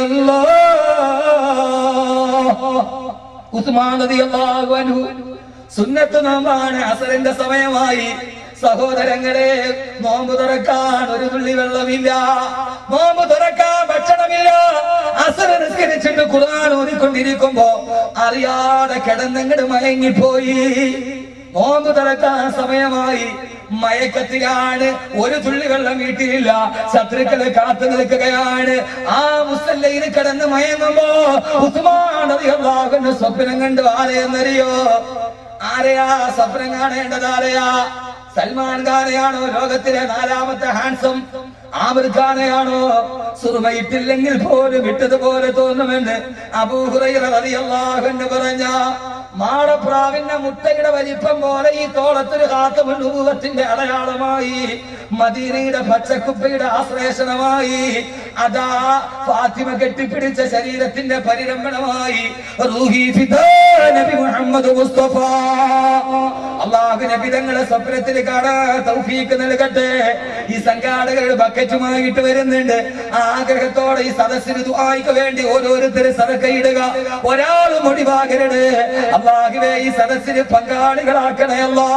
الله ഉസ്മാൻ റളിയല്ലാഹു അൻഹു സുന്നത്ത് നോമ്പാണ് അസറിന്റെ സമയമായി സഹോദരങ്ങളെ നോമ്പ് തുറക്കാൻ ഒരു തുള്ളി വെള്ളമില്ല നോമ്പ് തുറക്കാൻ ഭക്ഷണമില്ല അസർ നിസ്കരിച്ചിട്ട് ഖുർആൻ ഓതിക്കൊണ്ടിരിക്കുമ്പോ അറിയാതെ കിടന്നങ്ങട് മയങ്ങിപ്പോയി നോമ്പ് തുറക്കാൻ സമയമായി മയക്കത്തിലാണ് ഒരു തുള്ളി വെള്ളം വീട്ടിലില്ല ശത്രുക്കള് കാത്തു നിൽക്കുകയാണ് ആ മുസല്ലയിൽ കിടന്ന് മയങ്ങുമ്പോ ഉസ്മാൻ റളിയല്ലാഹുവിന്റെ സ്വപ്നം കണ്ടു ആരെയെന്നറിയോ ആരെയാ സ്വപ്നം കാണേണ്ടത് ആരെയാ സൽമാൻ ഖാനെയാണോ ലോകത്തിലെ നാലാമത്തെ ഹാൻസം ആമിർ ഖാനെയാണോ സുറുമയിട്ടില്ലെങ്കിൽ പോലും ഇട്ടതുപോലെ തോന്നുമെന്ന് അബൂഹുറൈറ റളിയല്ലാഹു അൻഹു പറഞ്ഞ മാടപ്രാവിന്റെ മുട്ടയുടെ വലിപ്പം പോലെ ഈ തോളത്തൊരു കാത്തമുന്നൂവത്തിന്റെ അടയാളമായി മദീനയുടെ പച്ചക്കുപ്പയുടെ ആശ്ലേഷണമായി അതാ ഫാത്തിമ കെട്ടിപ്പിടിച്ച ശരീരത്തിന്റെ പരിരംഭണമായി റൂഹി ഫിദാ നബി മുഹമ്മദ് മുസ്തഫ അള്ളാഹു നബി തങ്ങളെ സ്വപ്നത്തിൽ കാണാൻ തൗഫീക്ക് നൽകട്ടെ ഈ സംഘാടകരുടെ ബക്കറ്റുമായിട്ട് വരുന്നുണ്ട് ആ ആഗ്രഹത്തോടെ ഈ സദസ്സിന് ദുആയ്ക്ക് വേണ്ടി ഓരോരുത്തരും സദക്കയിടുക ഒരാൾ മുടിവാകരുത് അള്ളാഹുവേ ഈ സദസ്സിന് പങ്കാളികളാക്കണേ അല്ലാ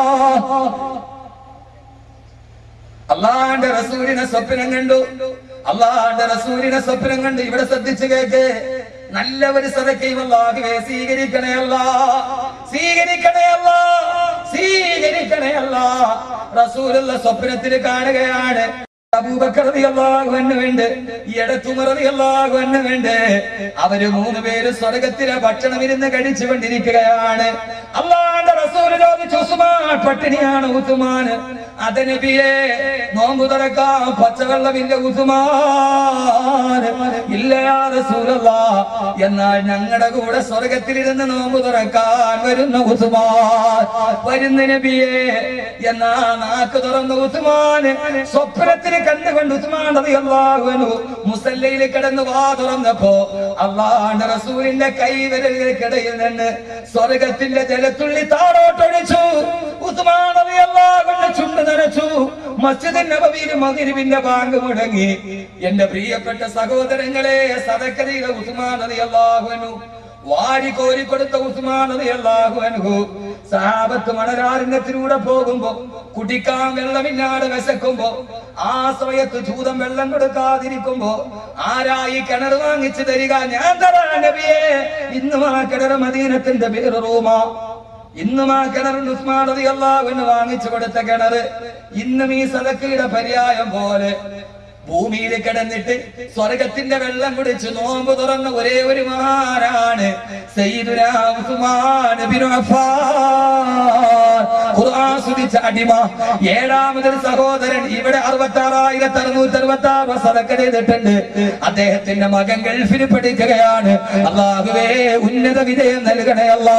അള്ളാന്റെ റസൂലിനെ സ്വപ്നം കണ്ടു അള്ളാന്റെ റസൂലിനെ സ്വപ്നം കണ്ടു ഇവിടെ ശ്രദ്ധിച്ചു കേക്ക് നല്ല ഒരു സദക്കയും അള്ളാഹുവേ സ്വീകരിക്കണേ അല്ല സ്വീകരിക്കണേ അല്ല സ്വീകരിക്കണേ അല്ല റസൂലുള്ള സ്വപ്നത്തിൽ കാണുകയാണ് അബൂബക്കർ റളിയല്ലാഹു അൻഹു ഉണ്ട് ഇടത്തുമർ റളിയല്ലാഹു അൻഹു ഉണ്ട് അവര് മൂന്ന് പേര് സ്വർഗത്തിലെ ഭക്ഷണം ഇരുന്ന് കഴിച്ചുകൊണ്ടിരിക്കുകയാണ് അള്ളാന്റെ റസൂൽ ചോദിച്ചു ഉസ്മാൻ പട്ടിണിയാണ് ഉസ്മാൻ അതനബിയെ നോമ്പ് തുറക്കാം പച്ചവെള്ളമില്ല ഉസ്മാൻ ഇല്ല യാ റസൂലല്ലാ എന്നാൽ ഞങ്ങളുടെ കൂടെ സ്വർഗത്തിലിരുന്ന് നോമ്പ് തുറക്കാൻ വരുന്ന ഉസ്മാൻ വരുന്ന നബിയെ എന്നാ നാക്ക് തുറന്ന ഉസ്മാൻ സ്വപ്നത്തിന് കണ്ടുകൊണ്ട് ഉസ്മാൻ റളിയല്ലാഹു അൻഹു മുസല്ലയിൽ കിടന്ന് വാ തുറന്നപ്പോ അള്ളാഹുവിന്റെ റസൂലിന്റെ കൈവിരലുകൾക്കിടയിൽ നിന്ന് സ്വർഗത്തിന്റെ ജലത്തുള്ളി താഴോട്ടൊഴിച്ചു ഉസ്മാൻ റളിയല്ലാഹു അൻഹു ചുണ്ട് നനച്ചു മസ്ജിദ് നബവിയിൽ മഗ്രിബിന്റെ ബാങ്ക് മുടങ്ങി എന്റെ പ്രിയപ്പെട്ട സഹോദരങ്ങളെ സദക്കരയിലെ ഉസ്മാൻ റളിയല്ലാഹു അൻഹു വാരി കോരി കൊടുത്ത ഉസ്മാൻ റളിയല്ലാഹു അൻഹു സഹാബത്ത് മണരാരണ്യത്തിലൂടെ പോകുമ്പോ കുടിക്കാൻ വെള്ളമില്ലാതെ വിശക്കുമ്പോ ആ സമയത്ത് ചൂതം വെള്ളം കൊടുക്കാതിരിക്കുമ്പോ ആരായി കിണർ വാങ്ങിച്ചു തരിക ഞാൻ തരാ നബിയെ ഇന്നും ആ കിണർ മദീനത്തിന്റെ പേര് റൂമാ ഇന്നും ആ കിണറിന് ഉസ്മാൻ റളിയല്ലാഹുവിന് വാങ്ങിച്ചു കൊടുത്ത കിണറ് ഇന്നും ഈ സദക്കയുടെ പര്യായം പോലെ ഭൂമിയിൽ കിടന്നിട്ട് സ്വർഗത്തിന്റെ വെള്ളം കുടിച്ച് നോമ്പ് തുറന്ന ഒരേ ഒരു മഹാനാണ് സയ്യിദുനാ ഉസ്മാൻ ബിൻ അഫ്ഫാൻ ഖുർആൻ സ്തുതിച്ച അടിമ ഏഴാമതൊരു സഹോദരൻ ഇവിടെ അറുപത്തി ആറായിരത്തി അറുന്നൂറ്റി അറുപത്തി ആറ് സദക്ക ചെയ്തിട്ടുണ്ട് അദ്ദേഹത്തിന്റെ മകൻ ഗൾഫിൽ പഠിക്കുകയാണ് അള്ളാഹുവേ ഉന്നത വിജയം നൽകണേ അല്ലാ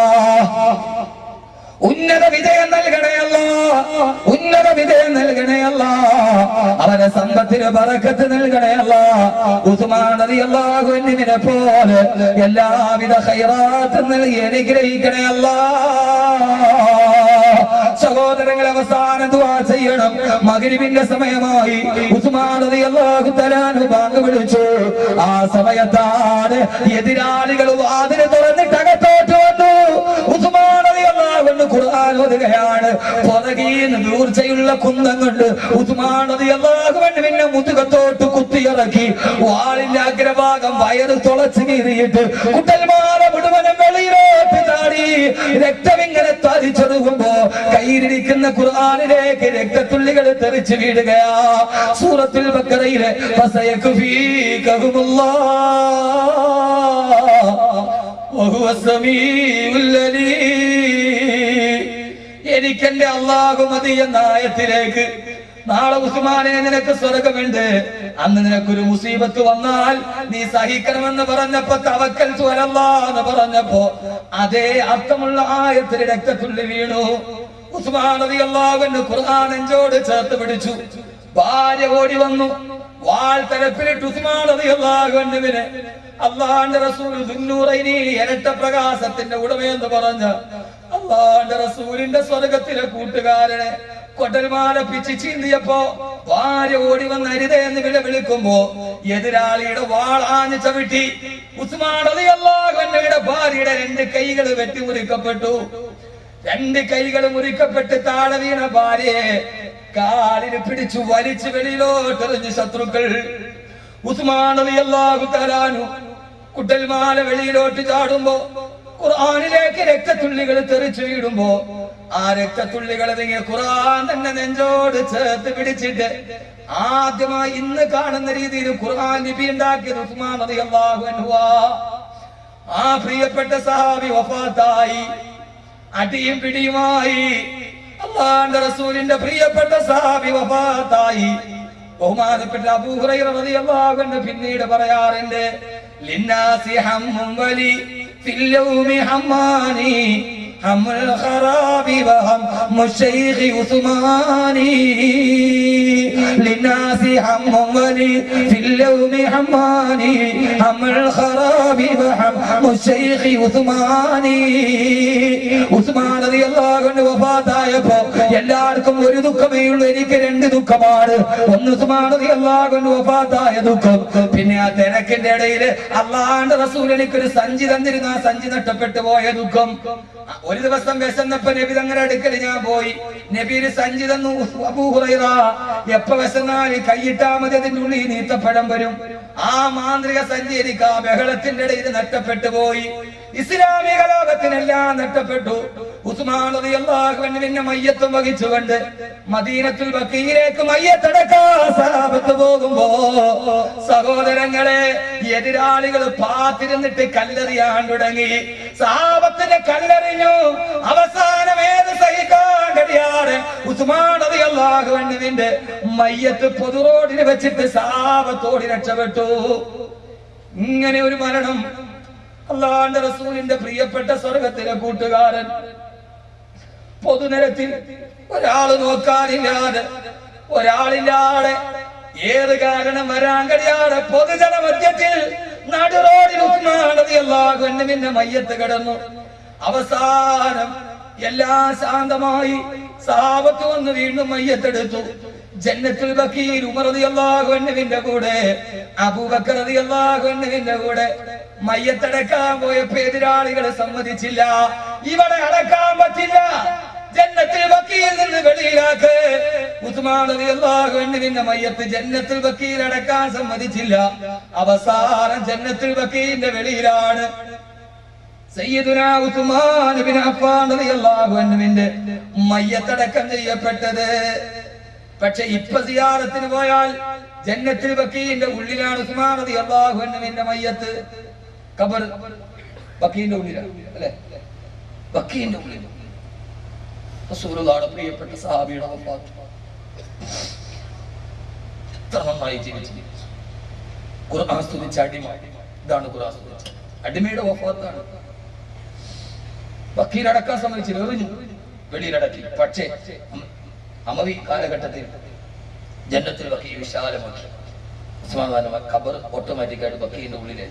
ഉന്നത വിജയം നൽകണയല്ല ഉന്നത വിജയം നൽകണയല്ല അവരെ സമ്പത്തിന് പറക്കത്ത് നൽകണയല്ല ഉസ്മാൻ റളിയല്ലാഹുവിനെ പോലെ എല്ലാവിധ ഖൈറാത്തും നൽകി അനുഗ്രഹിക്കണയല്ല സഹോദരങ്ങൾ അവസാന ദുആ ചെയ്യണം മഗ്രിബിന്റെ സമയമായി ഉസ്മാൻ റളിയല്ലാഹു തആല ബാങ്ക് വിളിച്ചു ആ സമയത്താണ് എതിരാളികൾ വാതിൽ തുറന്നിട്ട് അകത്തോട്ട് വന്നു ഉസ്മാൻ റളിയല്ലാഹു അൻഹു ഖുർആൻ ഓതുകയാണ് പുറകീന്ന് മൂർച്ചയുള്ള കുന്തം കൊണ്ട് ഉസ്മാൻ റളിയല്ലാഹു അൻഹുവിനെ മുതുകത്തോട്ട് കുത്തിയിറക്കി വാളിന്റെ അഗ്രഭാഗം വയറ് തുളച്ചു കീറിയിട്ട് കുട്ടൽമാല മുഴുവനും വെളിയിലോട്ട് ചാടി രക്തം ഇങ്ങനെ തരിച്ചൊടുകുമ്പോ കയ്യിലിരിക്കുന്ന ഖുർആനിലേക്ക് രക്തത്തുള്ളികൾ തെറിച്ചു വീഴുകയാ സൂറത്തുൽ ബക്കറയിലെ وهو السميع العليم എനിക്കെന്റെ അള്ളാഹു മതി എന്ന ആയത്തിലേക്ക് നാളെ ഉസ്മാനെ നിനക്ക് സ്വർഗമുണ്ട് അന്ന് നിനക്കൊരു മുസീബത്ത് വന്നാൽ നീ സഹിക്കണമെന്ന് പറഞ്ഞപ്പോ തവക്കൽ സ്വരല്ല എന്ന് പറഞ്ഞപ്പോ അതേ അർത്ഥമുള്ള ആയത്തിൽ രക്തത്തുള്ളി വീണു ഉസ്മാൻ അള്ളാഹുവിന് ഖുർആൻ നെഞ്ചോട് ചേർത്ത് പിടിച്ചു ഭാര്യ ഓടി വന്നു വാൾ തലപ്പിലിട്ട് ഉസ്മാൻ അള്ളാഹുവിന് അള്ളാന്റെ റസൂൽ ദുന്നൂറൈനി ഇരട്ട പ്രകാശത്തിന്റെ ഉടമയെന്ന് പറഞ്ഞ അള്ളാന്റെ റസൂലിന്റെ സ്വർഗത്തിലെ കൂട്ടുകാരനെ കൊട്ടൽമാല പിച്ച് ചീന്തിയപ്പോ ഭാര്യ ഓടി വന്ന് അരുതേ എന്ന് വില വിളിക്കുമ്പോ എതിരാളിയുടെ വാളാഞ്ഞ് ചവിട്ടി ഉസ്മാൻ അള്ളാഹുവിന്റെ ഭാര്യയുടെ രണ്ട് കൈകൾ വെട്ടിമുറിക്കപ്പെട്ടു രണ്ട് കൈകൾ മുറിക്കപ്പെട്ട് താഴെ വീണ ഭാര്യയെ കാലിന് പിടിച്ചു വലിച്ചു വെളിയിലോട്ടെറിഞ്ഞ് ശത്രുക്കൾ ഉസ്മാൻ റളിയല്ലാഹു തആലാനു കുട്ടൽമാല വെളിയിലോട്ട് ചാടുമ്പോ ഖുർആനിലേക്ക് രക്തത്തുള്ളികൾ തെറിച്ചു വീടുമ്പോ ആ രക്തത്തുള്ളികൾ നിങ്ങൾ ഖുർആൻ തന്നെ നെഞ്ചോട് ചേർത്ത് പിടിച്ചിട്ട് ആദ്യമായി ഇന്ന് കാണുന്ന രീതിയിൽ ഖുർആൻ ലിപി ഉണ്ടാക്കിയത് ഉസ്മാൻ റളിയല്ലാഹു അൻഹുവാ ആ പ്രിയപ്പെട്ട സഹാബി വഫാത്തായി അടിയും പിടിയുമായി അള്ളാന്റെ റസൂലിന്റെ പ്രിയപ്പെട്ട സഹാബി വഫാത്തായി ബഹുമാനപ്പെട്ട അബൂ ഹുറൈറ റളിയല്ലാഹു അൻഹു പിന്നീട് പറയാറുണ്ട് ലിന്നാസി ഹമ്മും വലി ഫിൽ യൗമി ഹമ്മാനി ഹമ്മുൽ ഖറാബി വഹം മുശൈഖി ഉസ്മാനി ലിന്നാസി ഹമ്മും വലി ഫിൽ യൗമി ഹമ്മാനി ഹമ്മുൽ ഖറാബി വഹം മുശൈഖി ഉസ്മാനി ഉസ്മാൻ റളിയല്ലാഹു അൻഹു വഫാത്തായപ്പോ എല്ലാവർക്കും ഒരു ദുഃഖമേ ഉള്ളൂ എനിക്ക് രണ്ട് ദുഃഖമാണ് ഒന്ന് ഉസ്മാൻ റളിയല്ലാഹു അൻഹു വഫാത്തായ ദുഃഖം പിന്നെ ആ തിരക്കിന്റെ ഇടയിൽ അള്ളാന്റെ റസൂൽ എനിക്കൊരു സഞ്ചി തന്നിരുന്ന ആ സഞ്ചി നഷ്ടപ്പെട്ടു പോയ ദുഃഖം ഒരു ദിവസം വിശന്നപ്പോ നബി തങ്ങളുടെ അടുക്കൽ ഞാൻ പോയി നബിയിൽ സഞ്ചി തന്നു അബൂ ഹുറൈറ എപ്പ വിശന്നാൽ കൈയിട്ടാ മതി അതിന്റെ ഉള്ളിൽ നീത്തപ്പഴം വരും ആ മാന്ത്രിക സഞ്ചി എനിക്ക് ആ ബഹളത്തിന്റെ ഇടയിൽ നഷ്ടപ്പെട്ടു പോയി ഇസ്ലാമിക ലോകത്തിനെല്ലാം നഷ്ടപ്പെട്ടു ഉസ്മാൻ റളിയല്ലാഹുവിന്റെ മയ്യത്തും വഹിച്ചുകൊണ്ട് മദീനത്തുൽ ബക്കീലേക്ക് മയ്യത്തടക്കാൻ സഹാബത്ത് പോകുമ്പോ സഹോദരങ്ങളെ എതിരാളികൾ പാത്തിരുന്നിട്ട് കല്ലെറിയാൻ തുടങ്ങി സഹാബത്തിന്റെ കല്ലെറിഞ്ഞു അവസാനം ഏത് സഹിക്കാൻ കഴിയാതെ ഉസ്മാൻ റളിയല്ലാഹുവിന്റെ മയ്യത്ത് പൊതുറോഡിൽ വെച്ചിട്ട് സഹാബത്തോടി രക്ഷപ്പെട്ടു ഇങ്ങനെ ഒരു മരണം അള്ളാന്റെ റസൂലിന്റെ പ്രിയപ്പെട്ട സ്വർഗത്തിലെ കൂട്ടുകാരൻ പൊതുനിരത്തിൽ ഒരാള് നോക്കാനില്ലാതെ ഒരാളില്ലാതെ ഏത് കാരണം വരാൻ കഴിയാതെ പൊതുജന മധ്യത്തിൽ നടുറോഡിൽ ഉസ്മാനതിയല്ലാകുന്നു പിന്നെ മയ്യത്ത് കിടന്നു അവസാനം എല്ലാം ശാന്തമായി സാപത്ത് വന്ന് വീണ്ടും മയ്യത്തെടുത്തു ജന്നത്തുൽ ബക്കീർ ഉമർ റളിയല്ലാഹു അൻഹുവിന്റെ കൂടെ അബൂബക്കർ റളിയല്ലാഹു അൻഹുവിന്റെ കൂടെ മയ്യത്തടക്കാൻ പോയപ്പോ എതിരാളികൾ സമ്മതിച്ചില്ല ഇവിടെ അടക്കാൻ പറ്റില്ല ജന്നത്തിൽ ബക്കീൽ നിന്ന് വെളിയിലാക്ക് ഉസ്മാൻ റളിയല്ലാഹു അൻഹുവിന്റെ മയ്യത്ത് ജന്നത്തുൽ ബക്കീൽ അടക്കാൻ സമ്മതിച്ചില്ല അവസാനം ജന്നത്തുൽ ബക്കീലിന്റെ വെളിയിലാണ് സയ്യിദുനാ ഉസ്മാൻ ബിൻ അഫ്ഫാൻ റളിയല്ലാഹു അൻഹുവിന്റെ മയ്യത്തടക്കം ചെയ്യപ്പെട്ടത് പക്ഷെ ഇപ്പൊ സിയാറത്തിന് പോയാൽ ജന്നത്തിൽ ബക്കീന്റെ ഉള്ളിലാണ് ഉസ്മാൻ റളിയല്ലാഹു അൻഹുവിന്റെ മയ്യത്ത് ഖബർ ബക്കീന്റെ ഉള്ളിലാണ് അല്ലേ ബക്കീന്റെ ഉള്ളിൽ റസൂലുള്ളാഹിയുടെ പ്രിയപ്പെട്ട സഹാബിയുടെ വഫാത്ത് എത്ര നന്നായി ജീവിച്ചു ഖുർആൻ സ്തുതിച്ച അടിമ ഇതാണ് ഖുർആൻ സ്തുതിച്ച അടിമയുടെ വഫാത്താണ് വക്കീലടക്കാൻ സംബന്ധിച്ച് എറിഞ്ഞു വെളിയിലടക്കി പക്ഷേ അമവി കാലഘട്ടത്തിൽ ജന്നത്തിൽ വക്കീൽ വിശാലമാക്കി ഉസ്മാൻ ഖാൻ ഖബർ ഓട്ടോമാറ്റിക്കായിട്ട് വക്കീലിന്റെ ഉള്ളിലെ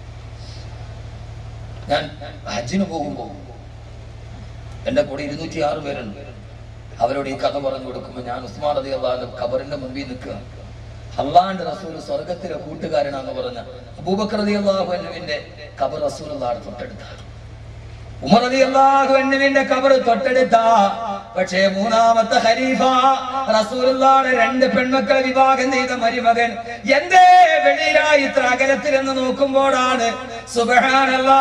ഞാൻ ഹജ്ജിന് പോകുമ്പോൾ എന്റെ കൂടെ ഇരുന്നൂറ്റി ആറ് പേരുണ്ട് അവരോട് ഈ കഥ പറഞ്ഞു കൊടുക്കുമ്പോൾ ഞാൻ ഉസ്മാൻ അതി അള്ളാഹ് ഖബറിന്റെ മുമ്പിൽ നിൽക്കുക അള്ളാന്റെ റസൂൽ സ്വർഗത്തിലെ കൂട്ടുകാരനാന്ന് പറഞ്ഞ അബൂബക്കർ അതി അള്ളാഹുവിന്റെ ഖബർ റസൂൽ അള്ളാഹ് തൊട്ടടുത്താണ് ഉമർ അലി അള്ളാഹു എന്നുവിന്റെ കബർ തൊട്ടടുത്ത പക്ഷേ മൂന്നാമത്തെ ഖലീഫ റസൂലുള്ളാടെ രണ്ട് പെൺമക്കളെ വിവാഹം ചെയ്ത മരുമകൻ എന്തേ വെളിയിലായി ഇത്ര അകലത്തിലെന്ന് നോക്കുമ്പോഴാണ് സുബ്ഹാനല്ലാ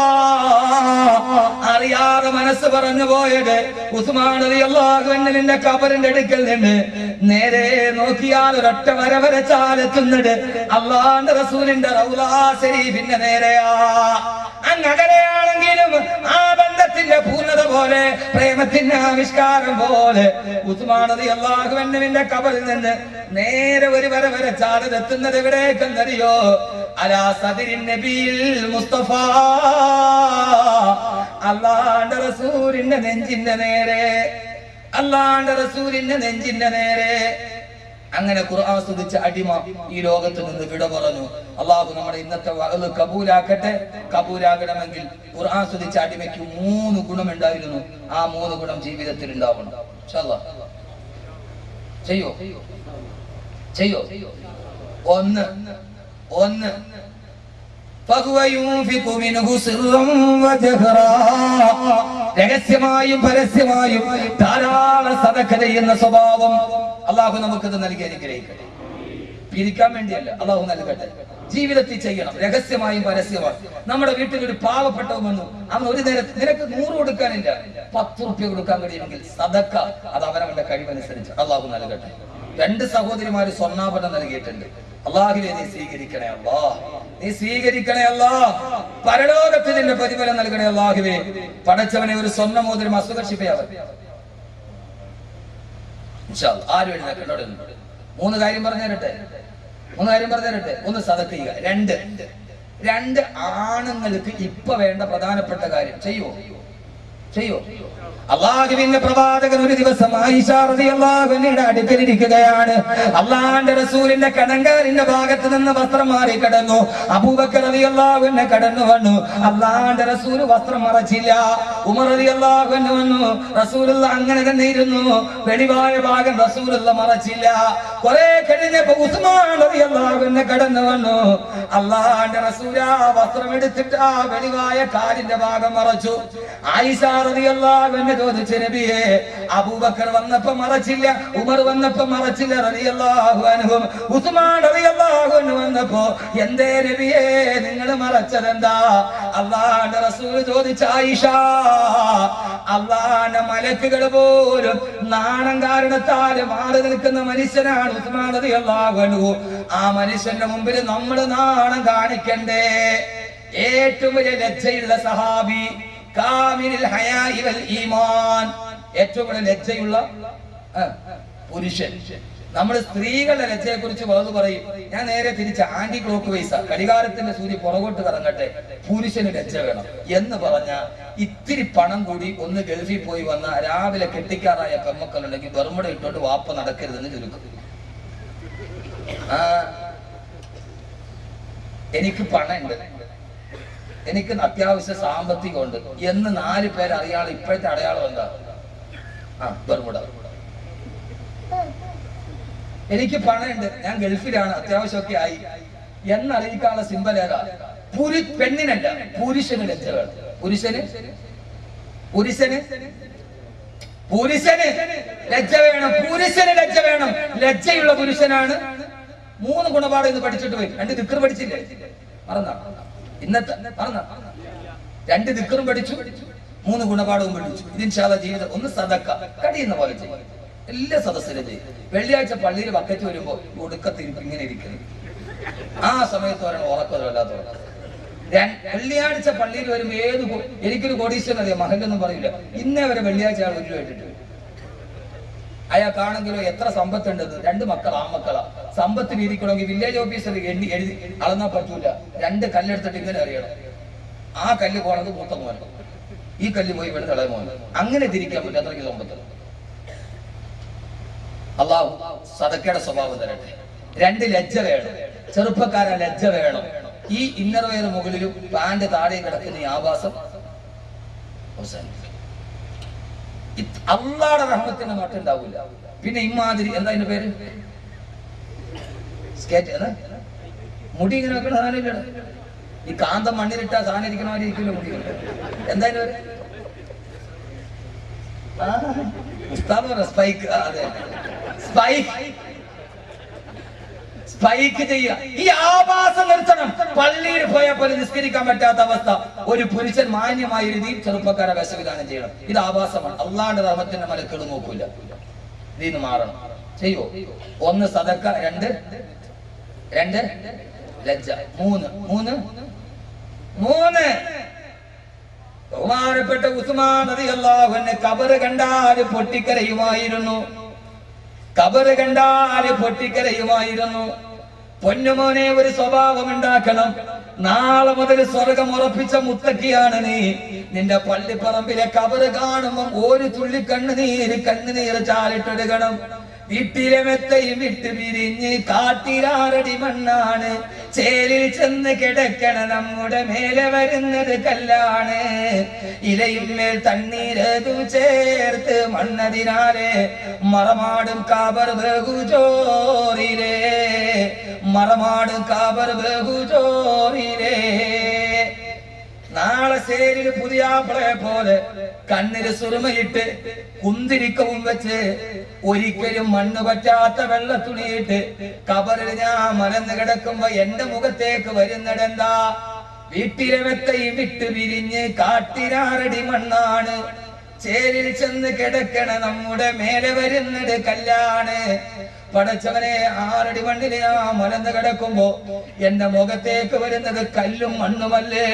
അറിയാതെ മനസ്സ് പറഞ്ഞു പോയത് ഉസ്മാൻ അലി അള്ളാഹു എന്നുവിന്റെ കബറിന്റെ അടുക്കൽ നിന്ന് നേരെ നോക്കിയാൽ ഒരൊറ്റ വര വരച്ചാലെത്തുന്നത് അള്ളാന്റെ റസൂലിന്റെ റൗലാ ശരീഫിന്റെ നേരെയാ അങ്ങകലെയാണെങ്കിലും ആ ബന്ധത്തിന്റെ പൂർണ്ണത പോലെ പ്രേമത്തിന്റെ ആവിഷ്കാരം പോലെ ഉസ്മാനതി അള്ളാഹുവിന്റെ കബറിൽ നിന്ന് നേരെ ഒരു വര വരച്ചാൽ എത്തുന്നത് എവിടേക്കെന്നറിയോ അലാ സദിരിൻ നബിയിൽ മുസ്തഫ അള്ളാന്റെ റസൂലിന്റെ നെഞ്ചിന്റെ നേരെ അള്ളാന്റെ റസൂലിന്റെ നെഞ്ചിന്റെ നേരെ അങ്ങനെ ഖുർആൻ സ്തുതിച്ച അടിമ ഈ ലോകത്ത് നിന്ന് വിട പറഞ്ഞു അള്ളാഹു നമ്മുടെ ഇന്നത്തെ വഅദ് കബൂലാക്കട്ടെ കബൂലാകണമെങ്കിൽ ഖുർആൻ സ്തുതിച്ച അടിമയ്ക്ക് മൂന്ന് ഗുണമുണ്ടായിരുന്നു ആ മൂന്ന് ഗുണം ജീവിതത്തിൽ ഉണ്ടാവണം ഇൻഷാ അല്ലാഹ്. ചെയ്യോ ചെയ്യോ ഒന്ന് ഒന്ന് فهو ينفق منه سرا وجهرا രഹസ്യമായും പരസ്യമായും ധാരാളം സദക്ക ചെയ്യുന്ന സ്വഭാവം അള്ളാഹു നമുക്കത് നൽകി അനുഗ്രഹിക്കട്ടെ പിരിക്കാൻ വേണ്ടിയല്ല അള്ളാഹു നൽകട്ടെ ജീവിതത്തിൽ ചെയ്യണം രഹസ്യമായും പരസ്യമായും നമ്മുടെ വീട്ടിൽ ഒരു പാവപ്പെട്ടവൻ വന്നു അവൻ ഒരു നേരത്തെ നിനക്ക് നൂറ് കൊടുക്കാനില്ല പത്ത് റുപ്യ കൊടുക്കാൻ കഴിയുമെങ്കിൽ സദക്ക അത് അവനവന്റെ കഴിവനുസരിച്ച് അള്ളാഹു നൽകട്ടെ രണ്ട് സഹോദരിമാര് സ്വർണ്ണാഭരണം നൽകിയിട്ടുണ്ട് അള്ളാഹുവെ നീ സ്വീകരിക്കണേ അല്ലാ നീ സ്വീകരിക്കണേ അല്ലാ പരലോകത്തിൽ നിന്റെ പ്രതിഫലം നൽകണേ അള്ളാഹുവേ പടച്ചവനെ ഒരു സ്വർണ്ണ മോതിരം അസുഖക്ഷിപ്പയാവൻ ആരും എഴുന്നേക്കണ്ട അവിടെ നിന്ന്. മൂന്ന് കാര്യം പറഞ്ഞു തരട്ടെ മൂന്ന് കാര്യം പറഞ്ഞു തരട്ടെ ഒന്ന് സതക്ക് ചെയ്യുക രണ്ട് രണ്ട് ആണുങ്ങൾക്ക് ഇപ്പൊ വേണ്ട പ്രധാനപ്പെട്ട കാര്യം ചെയ്യോ ചെയ്യോ അള്ളാഹുവിന്റെ പ്രവാചകൻ ഒരു ദിവസം ആയിഷാറിയുടെ അടുക്കലിരിക്കുകയാണ് അള്ളാന്റെ റസൂലിന്റെ കടങ്കാലിന്റെ ഭാഗത്ത് നിന്ന് വസ്ത്രം മാറി കിടന്നു അബൂബക്കർ അലി അള്ളാഹുവിനെ കടന്നു വന്നു അള്ളാന്റെ റസൂല് വസ്ത്രം മറച്ചില്ല ഉമർ അലി അള്ളാഹുവിന് വന്നു റസൂലുള്ള അങ്ങനെ തന്നെ ഇരുന്നു വെളിവായ ഭാഗം റസൂലുള്ള മറച്ചില്ല കുറെ കഴിഞ്ഞപ്പോ ഉസ്മാൻ അലി അള്ളാഹുവിനെ കടന്നു വന്നു അള്ളാന്റെ റസൂല വസ്ത്രം എടുത്തിട്ട് ആ വെളിവായ കാലിന്റെ ഭാഗം മറച്ചു ആയിഷ റളിയല്ലാഹു ചോദിച്ചു നബിയെ അബൂബക്കർ വന്നപ്പോ മറച്ചില്ല ഉമർ വന്നപ്പോ മറച്ചില്ല റളിയല്ലാഹു അൻഹും ഉസ്മാൻ റളിയല്ലാഹു അൻഹു വന്നപ്പോ എന്തേ നബിയെ നിങ്ങൾ മറച്ചതെന്താ അള്ളാഹുന്റെ റസൂൽ ചോദിച്ച ആയിഷ അള്ളാഹുന്റെ മലക്കുകൾ പോലും നാണം കാരണത്താൽ മാറി നിൽക്കുന്ന മനുഷ്യനാണ് ഉസ്മാൻ റളിയല്ലാഹു അൻഹു ആ മനുഷ്യന്റെ മുമ്പിൽ നമ്മൾ നാണം കാണിക്കണ്ടേ ഏറ്റവും വലിയ ലജ്ജയുള്ള സഹാബി കാമിനിൽ ഹയാഇ വൽ ഈമാൻ ഏറ്റവും വലിയ ലജ്ജയുള്ള ആ, പുരുഷൻ നമ്മൾ സ്ത്രീകളുടെ ലജ്ജയെ കുറിച്ച് വേറെ പറയും ഞാൻ നേരെ തിരിച്ച് ആന്റി ക്ലോക്ക് വൈസ ഘടികാരത്തിന്റെ സൂര്യ പുറകോട്ട് കറങ്ങട്ടെ പുരുഷന് ലജ്ജ വേണം എന്ന് പറഞ്ഞ ഇത്തിരി പണം കൂടി ഒന്ന് ഗൾഫിൽ പോയി വന്ന രാവിലെ കെട്ടിക്കാറായ പെമ്മക്കളുണ്ടെങ്കിൽ ബർമുട ഇട്ടോട്ട് വാപ്പ നടക്കരുതെന്ന് ചുരുക്കും ആ എനിക്ക് പണമുണ്ട് എനിക്ക് അത്യാവശ്യ സാമ്പത്തികമുണ്ട് എന്ന് നാല് പേര് അറിയാളെ ഇപ്പോഴത്തെ അടയാളം എന്താ ആ ബർമുട എനിക്ക് പണമുണ്ട് ഞാൻ ഗൾഫിലാണ് അത്യാവശ്യമൊക്കെ ആയി എന്നറിയിക്കാനുള്ള സിമ്പൽ ഏതാ പുരു പെണ്ണിനല്ല പുരുഷന് ലജ്ജ വേണം പുരുഷന് പുരുഷന് പുരുഷന് ലജ്ജ വേണം പുരുഷന് ലജ്ജ വേണം ലജ്ജയുള്ള പുരുഷനാണ് മൂന്ന് ഗുണപാഠം ഇന്ന് പഠിച്ചിട്ട് പോയി രണ്ട് ദിക്കർ പഠിച്ചില്ലേ മറന്ന ഇന്നത്തെ മറന്ന രണ്ട് ദിക്കറും പഠിച്ചു മൂന്ന് ഗുണപാഠവും പഠിച്ചു ഇതിൻഷാല ജീവിതം ഒന്ന് സദക്ക കടിയുന്ന പോലെ ചെയ്യും എല്ലാ സദസ്സിലും ചെയ്യും വെള്ളിയാഴ്ച പള്ളിയിൽ ബക്കറ്റ് വരുമ്പോ ഒടുക്കത്തിരിപ്പ് ഇങ്ങനെ ഇരിക്കുന്നു ആ സമയത്ത് ഒരെണ്ണം ഉറക്കമില്ലാത്ത വെള്ളിയാഴ്ച പള്ളിയിൽ വരുമ്പോ ഏത് കോ- എനിക്കൊരു കോടീശ്വരൻ അറിയാം മഹലൊന്നും പറയില്ല ഇന്നേ വരെ വെള്ളിയാഴ്ച ആൾ ഒരു രൂപ ഇട്ടിട്ട് വരും. അയാൾക്കാണെങ്കിലോ എത്ര സമ്പത്തുണ്ടെന്ന് രണ്ട് മക്കൾ ആ മക്കളാ സമ്പത്തിന് ഇരിക്കണമെങ്കിൽ വില്ലേജ് ഓഫീസർ എണ്ണി എഴുതി അളന്നാ പറ്റൂല രണ്ട് കല്ലെടുത്തിട്ട് ഇങ്ങനെ അറിയണം ആ കല്ല് പോണത് മൂത്ത മോൻ ഈ കല്ല് പോയി വീണ് ഇളയ മോൻ അങ്ങനെ തിരിക്കാൻ പറ്റും അത്രയ്ക്ക് സമ്പത്ത് അള്ളാഹു സദക്കയുടെ സ്വഭാവം തരട്ടെ രണ്ട് ലജ്ജ വേണം ചെറുപ്പക്കാര ലജ്ജ വേണം ഈ ഇന്നർ വെയർ മുകളിലും പാന്റ് താഴെയും കിടക്കുന്ന ഈ ആവാസം അവസാനിപ്പിക്കും ഇത് അള്ളാടെ റഹ്മത്തിന്റെ നാട്ടുണ്ടാവില്ല പിന്നെ ഇമാതിരി എന്താ അതിന്റെ പേര് സ്കേറ്റ് ഏതാ? മുടി ഇങ്ങനെ വെക്കണ സാധനം ഇല്ലടാ. ഈ കാന്തം മണ്ണിലിട്ട സാധനം ഇരിക്കണ മാതിരി ഇരിക്കില്ല മുടി എന്താ അതിന്റെ പേര് ആ, ഉസ്താദ് പറഞ്ഞ സ്പൈക്ക് ആ, അതെ സ്പൈക്ക് സ്പൈക്ക് ചെയ്യുക ഈ ആവാസം നിർത്തണം പള്ളിയിൽ പോയാൽ പോലും നിസ്കരിക്കാൻ പറ്റാത്ത അവസ്ഥ ഒരു പുരുഷൻ മാന്യമായ രീതിയിൽ ചെറുപ്പക്കാരെ വിശവിധാനം ചെയ്യണം ഇത് ആവാസമാണ് അള്ളാന്റെ റഹ്മത്തിന്റെ മലക്കള് നോക്കൂല ഇതിന്ന് മാറണം ചെയ്യോ ഒന്ന് സദക്ക രണ്ട് രണ്ട് ലജ്ജ മൂന്ന് മൂന്ന് മൂന്ന് ബഹുമാനപ്പെട്ട ഉസ്മാൻ റളിയല്ലാഹുവിനെ കബറ് കണ്ടാല് പൊട്ടിക്കരയുമായിരുന്നു കബറ് കണ്ടാല് പൊട്ടിക്കരയുമായിരുന്നു പൊന്നുമോനെ ഒരു സ്വഭാവം ഉണ്ടാക്കണം നാളെ മുതൽ സ്വർഗം ഉറപ്പിച്ച മുത്തക്കിയാണ് നീ നിന്റെ പള്ളിപ്പറമ്പിലെ കബറ് കാണുമ്പം ഒരു തുള്ളി കണ്ണുനീര് കണ്ണുനീര് ചാലിട്ടെടുക്കണം വീട്ടിലെ മെത്തയും വിട്ട് പിരിഞ്ഞ് കാട്ടിലാറടി മണ്ണാണ് ചേലിൽ ചെന്ന് കിടക്കണ നമ്മുടെ മേലെ വരുന്നത് കല്ലാണ് ഇലയിൽ മേൽ തണ്ണീരതു ചേർത്ത് മണ്ണതിനാലെ മറമാടും കാബർ ബഹുജോറിലേ മറമാടും കാബർ ബഹുജോറിലേ നാളെ സേരിൽ പുതിയാപ്പിളയെ പോലെ കണ്ണില് സുറുമയിട്ട് കുന്തിരിക്കവും വെച്ച് ഒരിക്കലും മണ്ണ് പറ്റാത്ത വെള്ള തുണിയിട്ട് കബറിൽ ഞാൻ മലന്ന് കിടക്കുമ്പോ എന്റെ മുഖത്തേക്ക് വരുന്നിടെന്താ വീട്ടിലെ വെത്തയും വിട്ട് വിരിഞ്ഞ് കാട്ടിനാറടി മണ്ണാണ് ചേരിൽ ചെന്ന് കിടക്കണ നമ്മുടെ മേലെ വരുന്നത് കല്ലാണ് പടച്ചവനെ ആറടി മണ്ണിൽ ഞാൻ മലന്ന് കിടക്കുമ്പോ എന്റെ മുഖത്തേക്ക് വരുന്നത് കല്ലും മണ്ണുമല്ലേ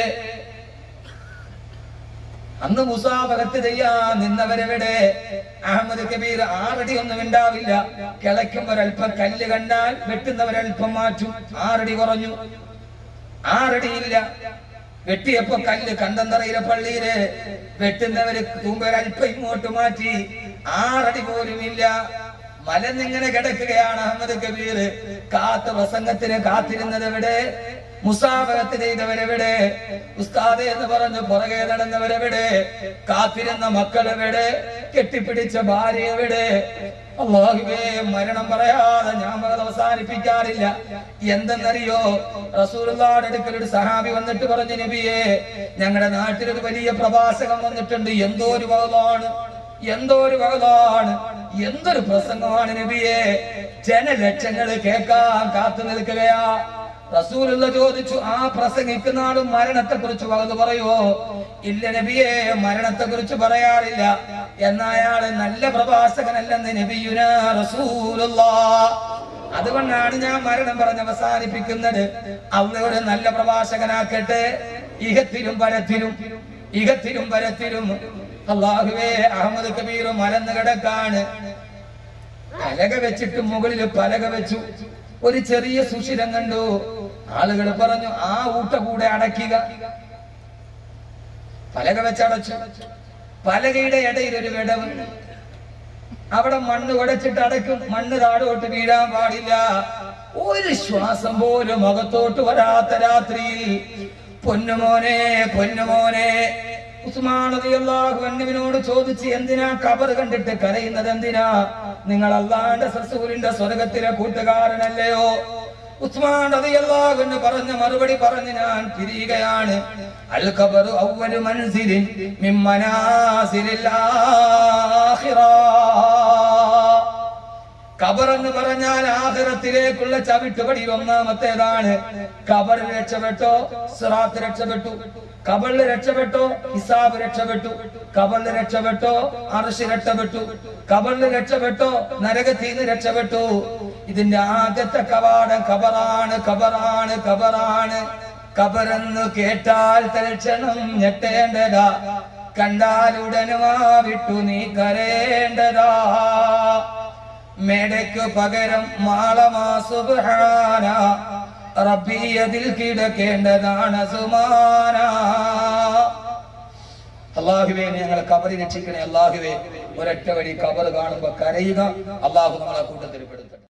അന്ന് മുസാഫകത്ത് ചെയ്യാൻ നിന്നവരെവിടെ അഹമ്മദ് കബീർ ആറടി ഒന്നും ഉണ്ടാവില്ല കിളയ്ക്കുമ്പൊരൽപ്പം കല്ല് കണ്ടാൽ വെട്ടുന്നവരൽപ്പം മാറ്റും ആറടി കുറഞ്ഞു ആറടിയില്ല വെട്ടിയപ്പോ കല്ല് കണ്ടന്തറയിലെ പള്ളിയില് വെട്ടുന്നവര് തൂമ്പൊരൽപ്പം ഇങ്ങോട്ട് മാറ്റി ആറടി പോലും ഇല്ല മലന്നിങ്ങനെ കിടക്കുകയാണ് അഹമ്മദ് കബീർ കാത്ത പ്രസംഗത്തിന് കാത്തിരുന്നത് എവിടെ മുസാഫകത്ത് ചെയ്തവരെവിടെ ഉസ്താദെ എന്ന് പറഞ്ഞ് പുറകെ നടന്നവരെവിടെ കാത്തിരുന്ന മക്കളെവിടെ കെട്ടിപ്പിടിച്ച ഭാര്യ എവിടെ അള്ളാഹുവേ മരണം പറയാതെ ഞാൻ അത് അവസാനിപ്പിക്കാറില്ല എന്തെന്നറിയോ റസൂലുള്ളാടെ അടുക്കൽ ഒരു സഹാബി വന്നിട്ട് പറഞ്ഞു നബിയെ ഞങ്ങളുടെ നാട്ടിലൊരു വലിയ പ്രവാസകം വന്നിട്ടുണ്ട് എന്തോ ഒരു വകതാണ് എന്തോ ഒരു വകതാണ് എന്തൊരു പ്രസംഗമാണ് നബിയെ ജനലക്ഷങ്ങൾ കേൾക്കാൻ കാത്തു നിൽക്കുകയാ റസൂലുള്ള ചോദിച്ചു ആ പ്രസംഗിക്കുന്ന ആളും മരണത്തെ കുറിച്ച് വകത് പറയുവോ ഇല്ല നബിയെ മരണത്തെ കുറിച്ച് പറയാറില്ല എന്നാ അയാള് നല്ല പ്രഭാഷകനല്ലെന്ന് നബിയുന റസൂലുള്ള അതുകൊണ്ടാണ് ഞാൻ മരണം പറഞ്ഞ് അവസാനിപ്പിക്കുന്നത് അവരുടെ നല്ല പ്രഭാഷകനാക്കട്ടെ ഇഹത്തിലും പരത്തിലും ഇഹത്തിലും പരത്തിലും അള്ളാഹുവേ അഹമ്മദ് കബീർ മലന്ന് കിടക്കാണ് പലക വെച്ചിട്ട് മുകളിൽ പലക വെച്ചു ഒരു ചെറിയ സുഷിരം കണ്ടു ആളുകൾ പറഞ്ഞു ആ ഊട്ട കൂടെ അടയ്ക്കുക പലക വെച്ചടച്ചു പലകയുടെ ഇടയിൽ ഒരു വിടവ് അവിടെ മണ്ണ് ഉടച്ചിട്ട് അടയ്ക്കും മണ്ണ് താഴോട്ട് വീഴാൻ പാടില്ല ഒരു ശ്വാസം പോലും അകത്തോട്ട് വരാത്ത രാത്രിയിൽ പൊന്നുമോനെ പൊന്നുമോനെ ഉസ്മാനോട് ചോദിച്ച് എന്തിനാ കബർ കണ്ടിട്ട് കരയുന്നത് എന്തിനാ നിങ്ങൾ അള്ളാന്റെ സസൂരിന്റെ സ്വർഗത്തിലെ കൂട്ടുകാരനല്ലയോ ഉസ്മാൻ റളിയല്ലാഹു പറഞ്ഞ മറുപടി പറഞ്ഞ് ഞാൻ തിരിയുകയാണ് അൽ ഖബറു അവ്വലു മൻസിലിൻ മിൻ മനാസിലിൽ ആഖിറ ഖബർ എന്ന് പറഞ്ഞാൽ ആഖിറത്തിലേക്കുള്ള ചവിട്ടുപടി ഒന്നാമത്തേതാണ് ഖബറിൽ രക്ഷപ്പെട്ടോ സിറാത്ത് രക്ഷപ്പെട്ടു ഖബറിൽ രക്ഷപ്പെട്ടോ ഹിസാബ് രക്ഷപ്പെട്ടു ഖബറിൽ രക്ഷപ്പെട്ടോ അർശ് രക്ഷപ്പെട്ടു ഖബറിൽ രക്ഷപ്പെട്ടോ നരകത്തിൽ നിന്ന് രക്ഷപ്പെട്ടു ഇതിന്റെ ആദ്യത്തെ കവാടം ഖബറാണ് ഖബറാണ് ഖബറാണ് ഖബറെന്ന് കേട്ടാൽ തൽക്ഷണം ഞെട്ടേണ്ടതാ കണ്ടാലുടനുമാ വിട്ടു നീ കരേണ്ടതാ മേടയ്ക്കു പകരം മാളമാ സുബ്ഹാന റബ്ബി അതിൽ കിടക്കേണ്ടതാണ് സുമാന അള്ളാഹുവേ ഞങ്ങളെ കബറി രക്ഷിക്കണേ അള്ളാഹുവേ ഒരൊറ്റ വഴി കബർ കാണുമ്പോ കരയുക അള്ളാഹു നമ്മളെ കൂട്ടത്തിൽ പെടുത്തണം